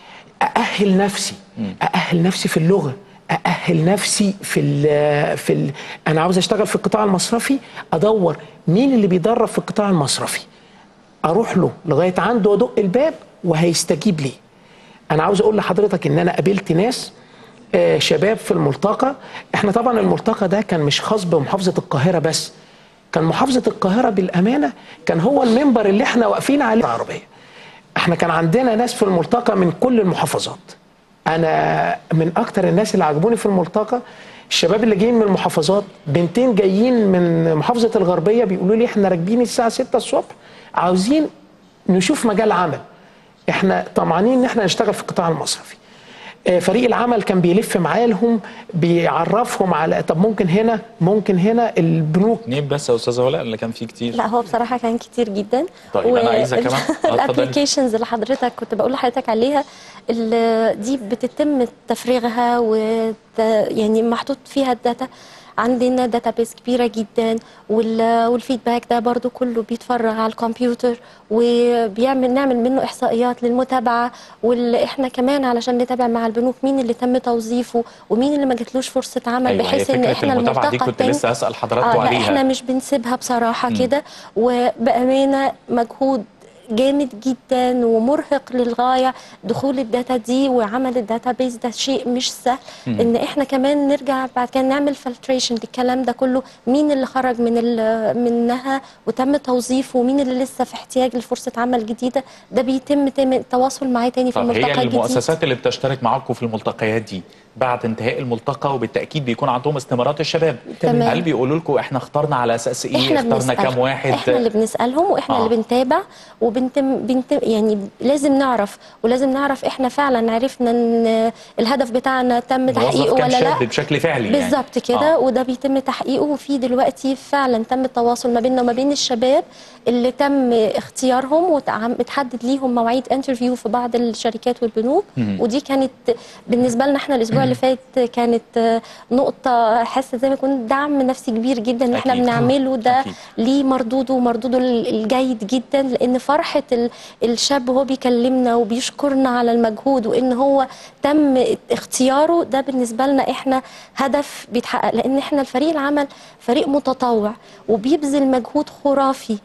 أأهل نفسي أأهل نفسي في اللغة أأهل نفسي في ال في ال أنا عاوز أشتغل في القطاع المصرفي أدور مين اللي بيدرب في القطاع المصرفي أروح له لغاية عنده وأدق الباب وهيستجيب لي أنا عاوز أقول لحضرتك إن أنا قابلت ناس آه، شباب في الملتقى احنا طبعا الملتقى ده كان مش خاص بمحافظة القاهرة بس كان محافظة القاهرة بالأمانة كان هو المنبر اللي احنا واقفين عليه العربية احنا كان عندنا ناس في الملتقى من كل المحافظات انا من اكتر الناس اللي عجبوني في الملتقى الشباب اللي جايين من المحافظات بنتين جايين من محافظه الغربيه بيقولوا لي احنا راكبين الساعه 6 الصبح عاوزين نشوف مجال عمل احنا طمعانين ان احنا نشتغل في القطاع المصرفي آه، فريق العمل كان بيلف معاه لهم بيعرفهم على طب ممكن هنا ممكن هنا البنوك اتنين بس يا استاذه ولاء اللي كان فيه كتير لا هو بصراحه كان كتير جدا طيب، أنا عايزة كمان. آه، اتفضلي. الابلكيشنز اللي حضرتك كنت بقول لحضرتك عليها ال- دي بتتم تفريغها و يعني محطوط فيها الداتا عندنا داتابيس كبيره جدا وال- والفيدباك ده برضو كله بيتفرغ على الكمبيوتر وبيعمل نعمل منه احصائيات للمتابعه واللي احنا كمان علشان نتابع مع البنوك مين اللي تم توظيفه ومين اللي ما جاتلوش فرصه عمل أيوة، هي بحيث ان فكرة احنا المتابعة دي الملتقى كنت التاني- لسه أسأل حضراتكم آه لا عليها. احنا مش بنسيبها بصراحه كده وبامانه مجهود جامد جدا ومرهق للغايه دخول الداتا دي وعمل الداتا بيز ده شيء مش سهل ان احنا كمان نرجع بعد كده نعمل فلتريشن للكلام ده كله مين اللي خرج من ال- منها وتم توظيفه ومين اللي لسه في احتياج لفرصه عمل جديده ده بيتم تم التواصل معاه تاني في طب الملتقى هي الجديد المؤسسات اللي بتشترك معاكم في الملتقيات دي بعد انتهاء الملتقى وبالتاكيد بيكون عندهم استمارات الشباب تمام. هل بيقولوا لكم احنا اخترنا على اساس ايه احنا اخترنا بنسأل كام واحد احنا اللي بنسالهم واحنا آه. اللي بنتابع وبنتم بنتم يعني لازم نعرف ولازم نعرف احنا فعلا عرفنا ان الهدف بتاعنا تم موظف تحقيقه كام ولا لا شاب بشكل فعلي يعني. بالظبط كده آه. وده بيتم تحقيقه وفي دلوقتي فعلا تم التواصل ما بيننا وما بين الشباب اللي تم اختيارهم وتحدد ليهم مواعيد انترفيو في بعض الشركات والبنوك ودي كانت بالنسبه لنا احنا الاسبوع اللي فات كانت آه، نقطه حاسه زي ما يكون دعم نفسي كبير جدا ان احنا أكيد. بنعمله ده أكيد. ليه مردوده ومردوده الجيد جدا لان فرحه ال- الشاب وهو بيكلمنا وبيشكرنا على المجهود وان هو تم اختياره ده بالنسبه لنا احنا هدف بيتحقق لان احنا الفريق العمل فريق متطوع وبيبذل مجهود خرافي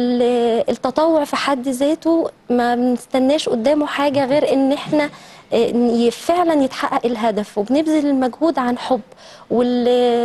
ال- التطوع في حد ذاته ما بنستناش قدامه حاجه غير ان احنا آه، ي- فعلا يتحقق الهدف وبنبذل المجهود عن حب وال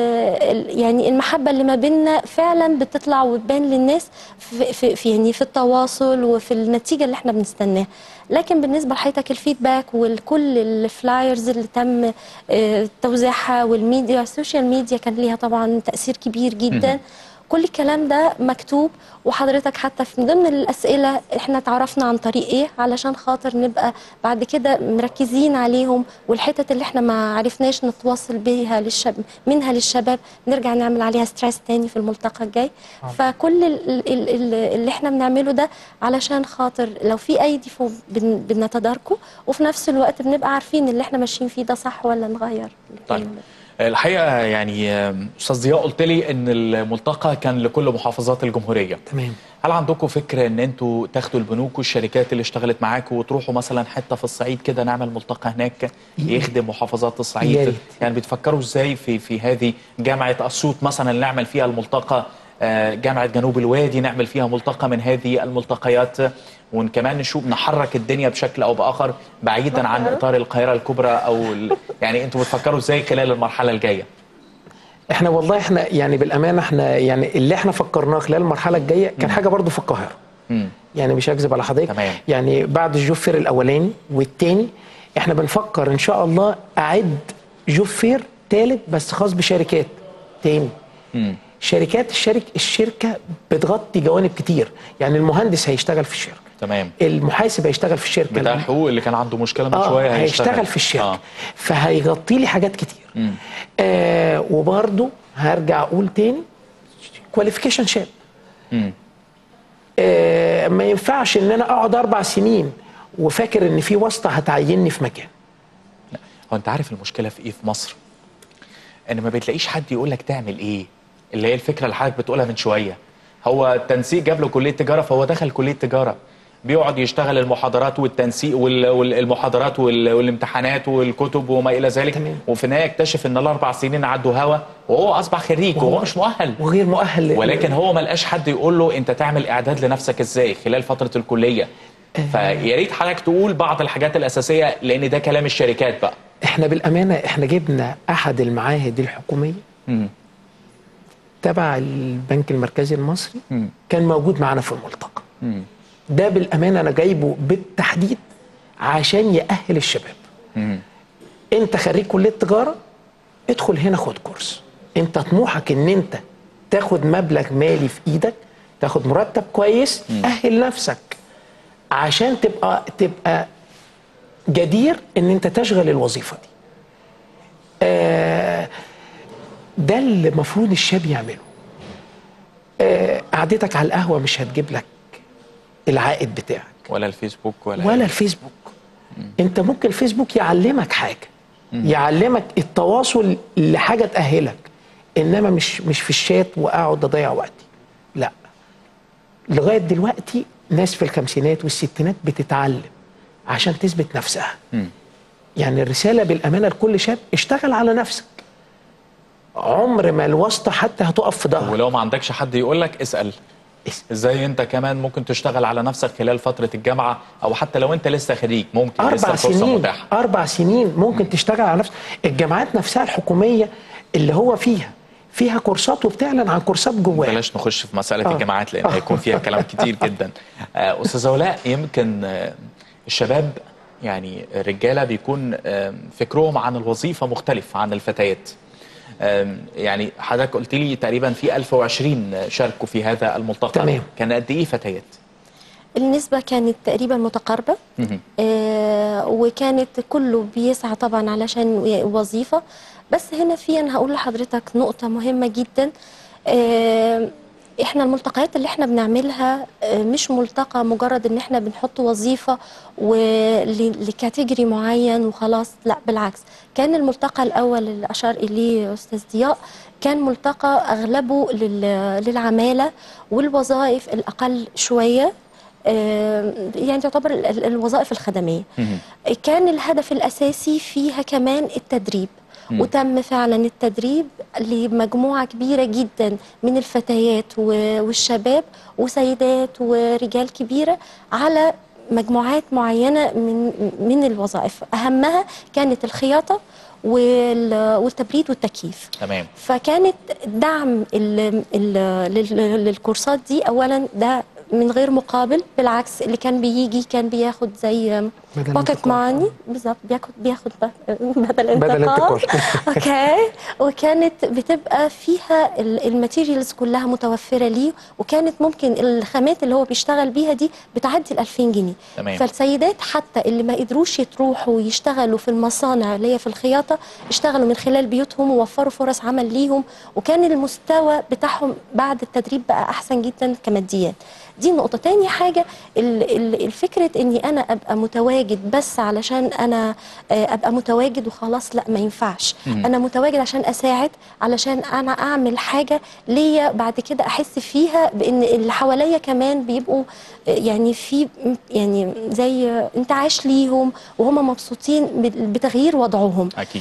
ال- يعني المحبه اللي ما بيننا فعلا بتطلع وتبان للناس في, في, في يعني في التواصل وفي النتيجه اللي احنا بنستناها لكن بالنسبه لحضرتك الفيدباك وكل الفلايرز اللي تم آه، توزيعها والميديا السوشيال ميديا كان ليها طبعا تاثير كبير جدا كل الكلام ده مكتوب وحضرتك حتى في ضمن الاسئله احنا اتعرفنا عن طريق ايه علشان خاطر نبقى بعد كده مركزين عليهم والحتت اللي احنا ما عرفناش نتواصل بيها للشب منها للشباب نرجع نعمل عليها ستريس تاني في الملتقى الجاي فكل ال- ال- ال- اللي احنا بنعمله ده علشان خاطر لو في اي ديفو بن- بنتداركه وفي نفس الوقت بنبقى عارفين اللي احنا ماشيين فيه ده صح ولا نغير طيب الحقيقه يعني آم، استاذ ضياء قلت لي ان الملتقى كان لكل محافظات الجمهوريه تمام هل عندكم فكره ان انتوا تاخدوا البنوك والشركات اللي اشتغلت معاكم وتروحوا مثلا حته في الصعيد كده نعمل ملتقى هناك يخدم محافظات يا الصعيد ريت. يعني بتفكروا ازاي في في هذه جامعه اسيوط مثلا نعمل فيها الملتقى آه، جامعه جنوب الوادي نعمل فيها ملتقى من هذه الملتقيات وكمان نشوف نحرك الدنيا بشكل او باخر بعيدا عن اطار القاهره الكبرى او ال... يعني انتوا بتفكروا ازاي خلال المرحله الجايه احنا والله احنا يعني بالامانه احنا يعني اللي احنا فكرناه خلال المرحله الجايه كان حاجه برضو في القاهره مم. يعني مش هكذب على حضرتك تمام. يعني بعد الجوب فير الاولاني والتاني احنا بنفكر ان شاء الله اعد جوب فير تالت بس خاص بشركات تاني مم. شركات الشركه الشركه بتغطي جوانب كتير يعني المهندس هيشتغل في الشركه تمام المحاسب هيشتغل في الشركه بتاع الحقوق اللي كان عنده مشكله من اه شويه هيشتغل في الشركه آه. آه. فهيغطي لي حاجات كتير آه وبرضه هرجع اقول تاني كواليفيكيشن شاب مم. آه ما ينفعش ان انا اقعد اربع سنين وفاكر ان في واسطه هتعيني في مكان هو انت عارف المشكله في ايه في مصر ان ما بتلاقيش حد يقول لك تعمل ايه اللي هي الفكره اللي حضرتك بتقولها من شويه هو التنسيق جاب له كليه تجاره فهو دخل كليه تجاره بيقعد يشتغل المحاضرات والتنسيق وال- والمحاضرات وال- والامتحانات والكتب وما الى ذلك تمام. وفي النهايه يكتشف ان الاربع سنين عدوا هوا وهو اصبح خريج وهو مش مؤهل وغير مؤهل ل- ولكن هو ما لقاش حد يقول له انت تعمل اعداد لنفسك ازاي خلال فتره الكليه فيا ريت حضرتك تقول بعض الحاجات الاساسيه لان ده كلام الشركات بقى احنا بالامانه احنا جبنا احد المعاهد الحكوميه مم. تبع البنك المركزي المصري مم. كان موجود معانا في الملتقى مم. ده بالامانه انا جايبه بالتحديد عشان يأهل الشباب مم. انت خريج كليه تجاره ادخل هنا خد كورس انت طموحك ان انت تاخد مبلغ مالي في ايدك تاخد مرتب كويس اهل نفسك عشان تبقى تبقى جدير ان انت تشغل الوظيفه دي آه، ده اللي المفروض الشاب يعمله آه، قعدتك على القهوه مش هتجيب لك العائد بتاعك ولا الفيسبوك ولا ولا الفيسبوك انت ممكن الفيسبوك يعلمك حاجه يعلمك التواصل لحاجه تاهلك انما مش مش في الشات واقعد اضيع وقتي لا لغايه دلوقتي ناس في الخمسينات والستينات بتتعلم عشان تثبت نفسها يعني الرساله بالامانه لكل شاب اشتغل على نفسك عمر ما الواسطه حتى هتقف في ظهرك ولو ما عندكش حد يقول لك اسال اسأل. ازاي انت كمان ممكن تشتغل على نفسك خلال فتره الجامعه او حتى لو انت لسه خريج ممكن لسه اربع الفرصه سنين متاحه اربع سنين ممكن تشتغل على نفسك الجامعات نفسها الحكوميه اللي هو فيها فيها كورسات وبتعلن عن كورسات جواها بلاش نخش في مساله آه. الجامعات لان آه. هيكون فيها كلام كتير جدا آه، استاذه ولاء يمكن آه، الشباب يعني الرجاله بيكون آه، فكرهم عن الوظيفه مختلف عن الفتيات آم، يعني حضرتك قلت لي تقريبا في 1020 شاركوا في هذا الملتقى تمام. كان قد ايه فتيات؟ النسبة كانت تقريبا متقاربة مهم. آه وكانت كله بيسعى طبعا علشان وظيفة بس هنا في أنا هقول لحضرتك نقطة مهمة جدا آه احنا الملتقيات اللي احنا بنعملها آه، مش ملتقى مجرد ان احنا بنحط وظيفة ول- لكاتيجوري معين وخلاص لا بالعكس كان الملتقى الاول اللي اشار اليه استاذ ضياء كان ملتقى اغلبه لل- للعمالة والوظائف الاقل شوية آه، يعني تعتبر ال- ال- الوظائف الخدمية مهم. كان الهدف الأساسي فيها كمان التدريب مم. وتم فعلا التدريب لمجموعة كبيرة جدا من الفتيات و- والشباب وسيدات ورجال كبيرة على مجموعات معينة من من الوظائف أهمها كانت الخياطة وال- والتبريد والتكييف تمام فكانت دعم ال ال لل- للكورسات دي اولا ده من غير مقابل بالعكس اللي كان بيجي كان بياخد زي بدل باكت انتقال. ماني بالظبط بياخد بياخد ب- بدل بدل انتقال انتقال. اوكي وكانت بتبقى فيها ال- الماتيريالز كلها متوفره ليه وكانت ممكن الخامات اللي هو بيشتغل بيها دي بتعدي ال 2000 جنيه تمام. فالسيدات حتى اللي ما قدروش يروحوا يشتغلوا في المصانع اللي هي في الخياطه اشتغلوا من خلال بيوتهم ووفروا فرص عمل ليهم وكان المستوى بتاعهم بعد التدريب بقى احسن جدا كماديات دي نقطة تاني حاجة ال- ال- الفكرة اني انا ابقى متواجد بس علشان انا آه، ابقى متواجد وخلاص لا ما ينفعش مم. انا متواجد عشان اساعد علشان انا اعمل حاجة ليا بعد كده احس فيها بان اللي حواليا كمان بيبقوا آه، يعني في يعني زي انتعاش ليهم وهم مبسوطين بت- بتغيير وضعهم اكيد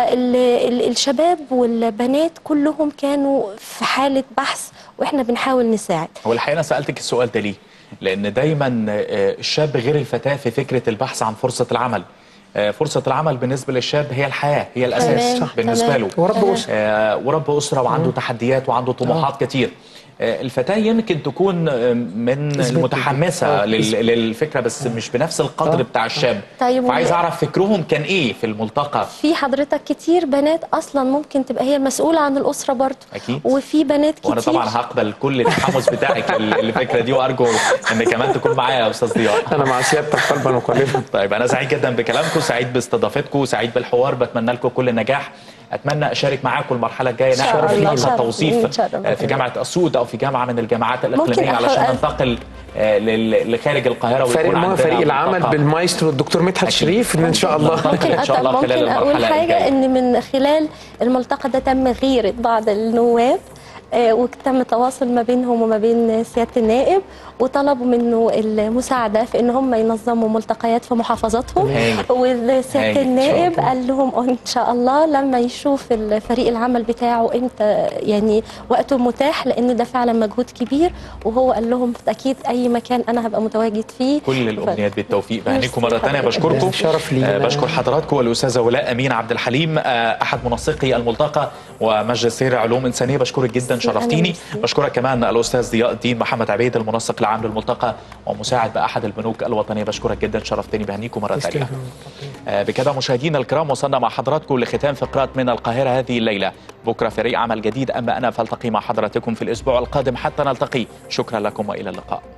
فالشباب والبنات كلهم كانوا في حالة بحث واحنا بنحاول نساعد هو الحقيقه انا سالتك السؤال ده ليه؟ لان دايما آه، الشاب غير الفتاه في فكره البحث عن فرصه العمل آه، فرصه العمل بالنسبه للشاب هي الحياه هي الاساس تمام، بالنسبه تمام. له ورب تمام. أسرة. آه، ورب اسره وعنده تحديات وعنده طموحات كتير آه، الفتاه يمكن تكون آه، من إثبات المتحمسه آه، لل- إثبات. للفكره بس مش بنفس القدر آه. بتاع الشاب طيب فعايز و- اعرف فكرهم كان ايه في الملتقى في حضرتك كتير بنات اصلا ممكن تبقى هي المسؤوله عن الاسره برضه أكيد. وفي بنات كتير وانا طبعا هقبل كل التحمس بتاعك لل- للفكره دي وارجو ان كمان تكون معايا يا استاذ ضياء انا مع سيادتك قلبا وقالبا طيب انا سعيد جدا بكلامكم سعيد باستضافتكم سعيد بالحوار بتمنى لكم كل النجاح اتمنى اشارك معاكم المرحله الجايه إن شاء نحن في الله. مرحله شرف. توظيف إن شاء الله. آه، في جامعه اسيوط او في جامعه من الجامعات الاقليميه أخ- علشان أ- ننتقل آه، لل- لخارج القاهره فريق ويكون ما عندنا فريق العمل ملتقى. بالمايسترو الدكتور مدحت أكيد. شريف ان شاء الله ممكن إن شاء الله أت- خلال ممكن اقول المرحلة الجاية. حاجه ان من خلال الملتقى ده تم غيره بعض النواب آه، وتم التواصل ما بينهم وما بين سياده النائب وطلبوا منه المساعده في ان هم ينظموا ملتقيات في محافظاتهم هايل. وسياده هايل. إن شاء النائب الله. قال لهم ان شاء الله لما يشوف الفريق العمل بتاعه امتى يعني وقته متاح لان ده فعلا مجهود كبير وهو قال لهم اكيد اي مكان انا هبقى متواجد فيه كل الامنيات بالتوفيق بهنيكم ميرسي مره ثانيه حضرتك. بشكركم شرف لينا. آه، بشكر حضراتكم والاستاذه ولاء امين عبد الحليم آه، احد منسقي الملتقى وماجستير علوم انسانيه بشكرك جدا ميرسي. شرفتيني أنا ميرسي. بشكرك كمان الاستاذ ضياء الدين محمد عبيد المنسق العام للملتقى ومساعد باحد البنوك الوطنيه بشكرك جدا شرفتني بهنيكم مره ثانيه تسلم. آه، بكده مشاهدينا الكرام وصلنا مع حضراتكم لختام فقرات من القاهرة هذه الليلة بكرة فريق عمل جديد أما أنا فالتقي مع حضراتكم في الأسبوع القادم حتى نلتقي شكرا لكم وإلى اللقاء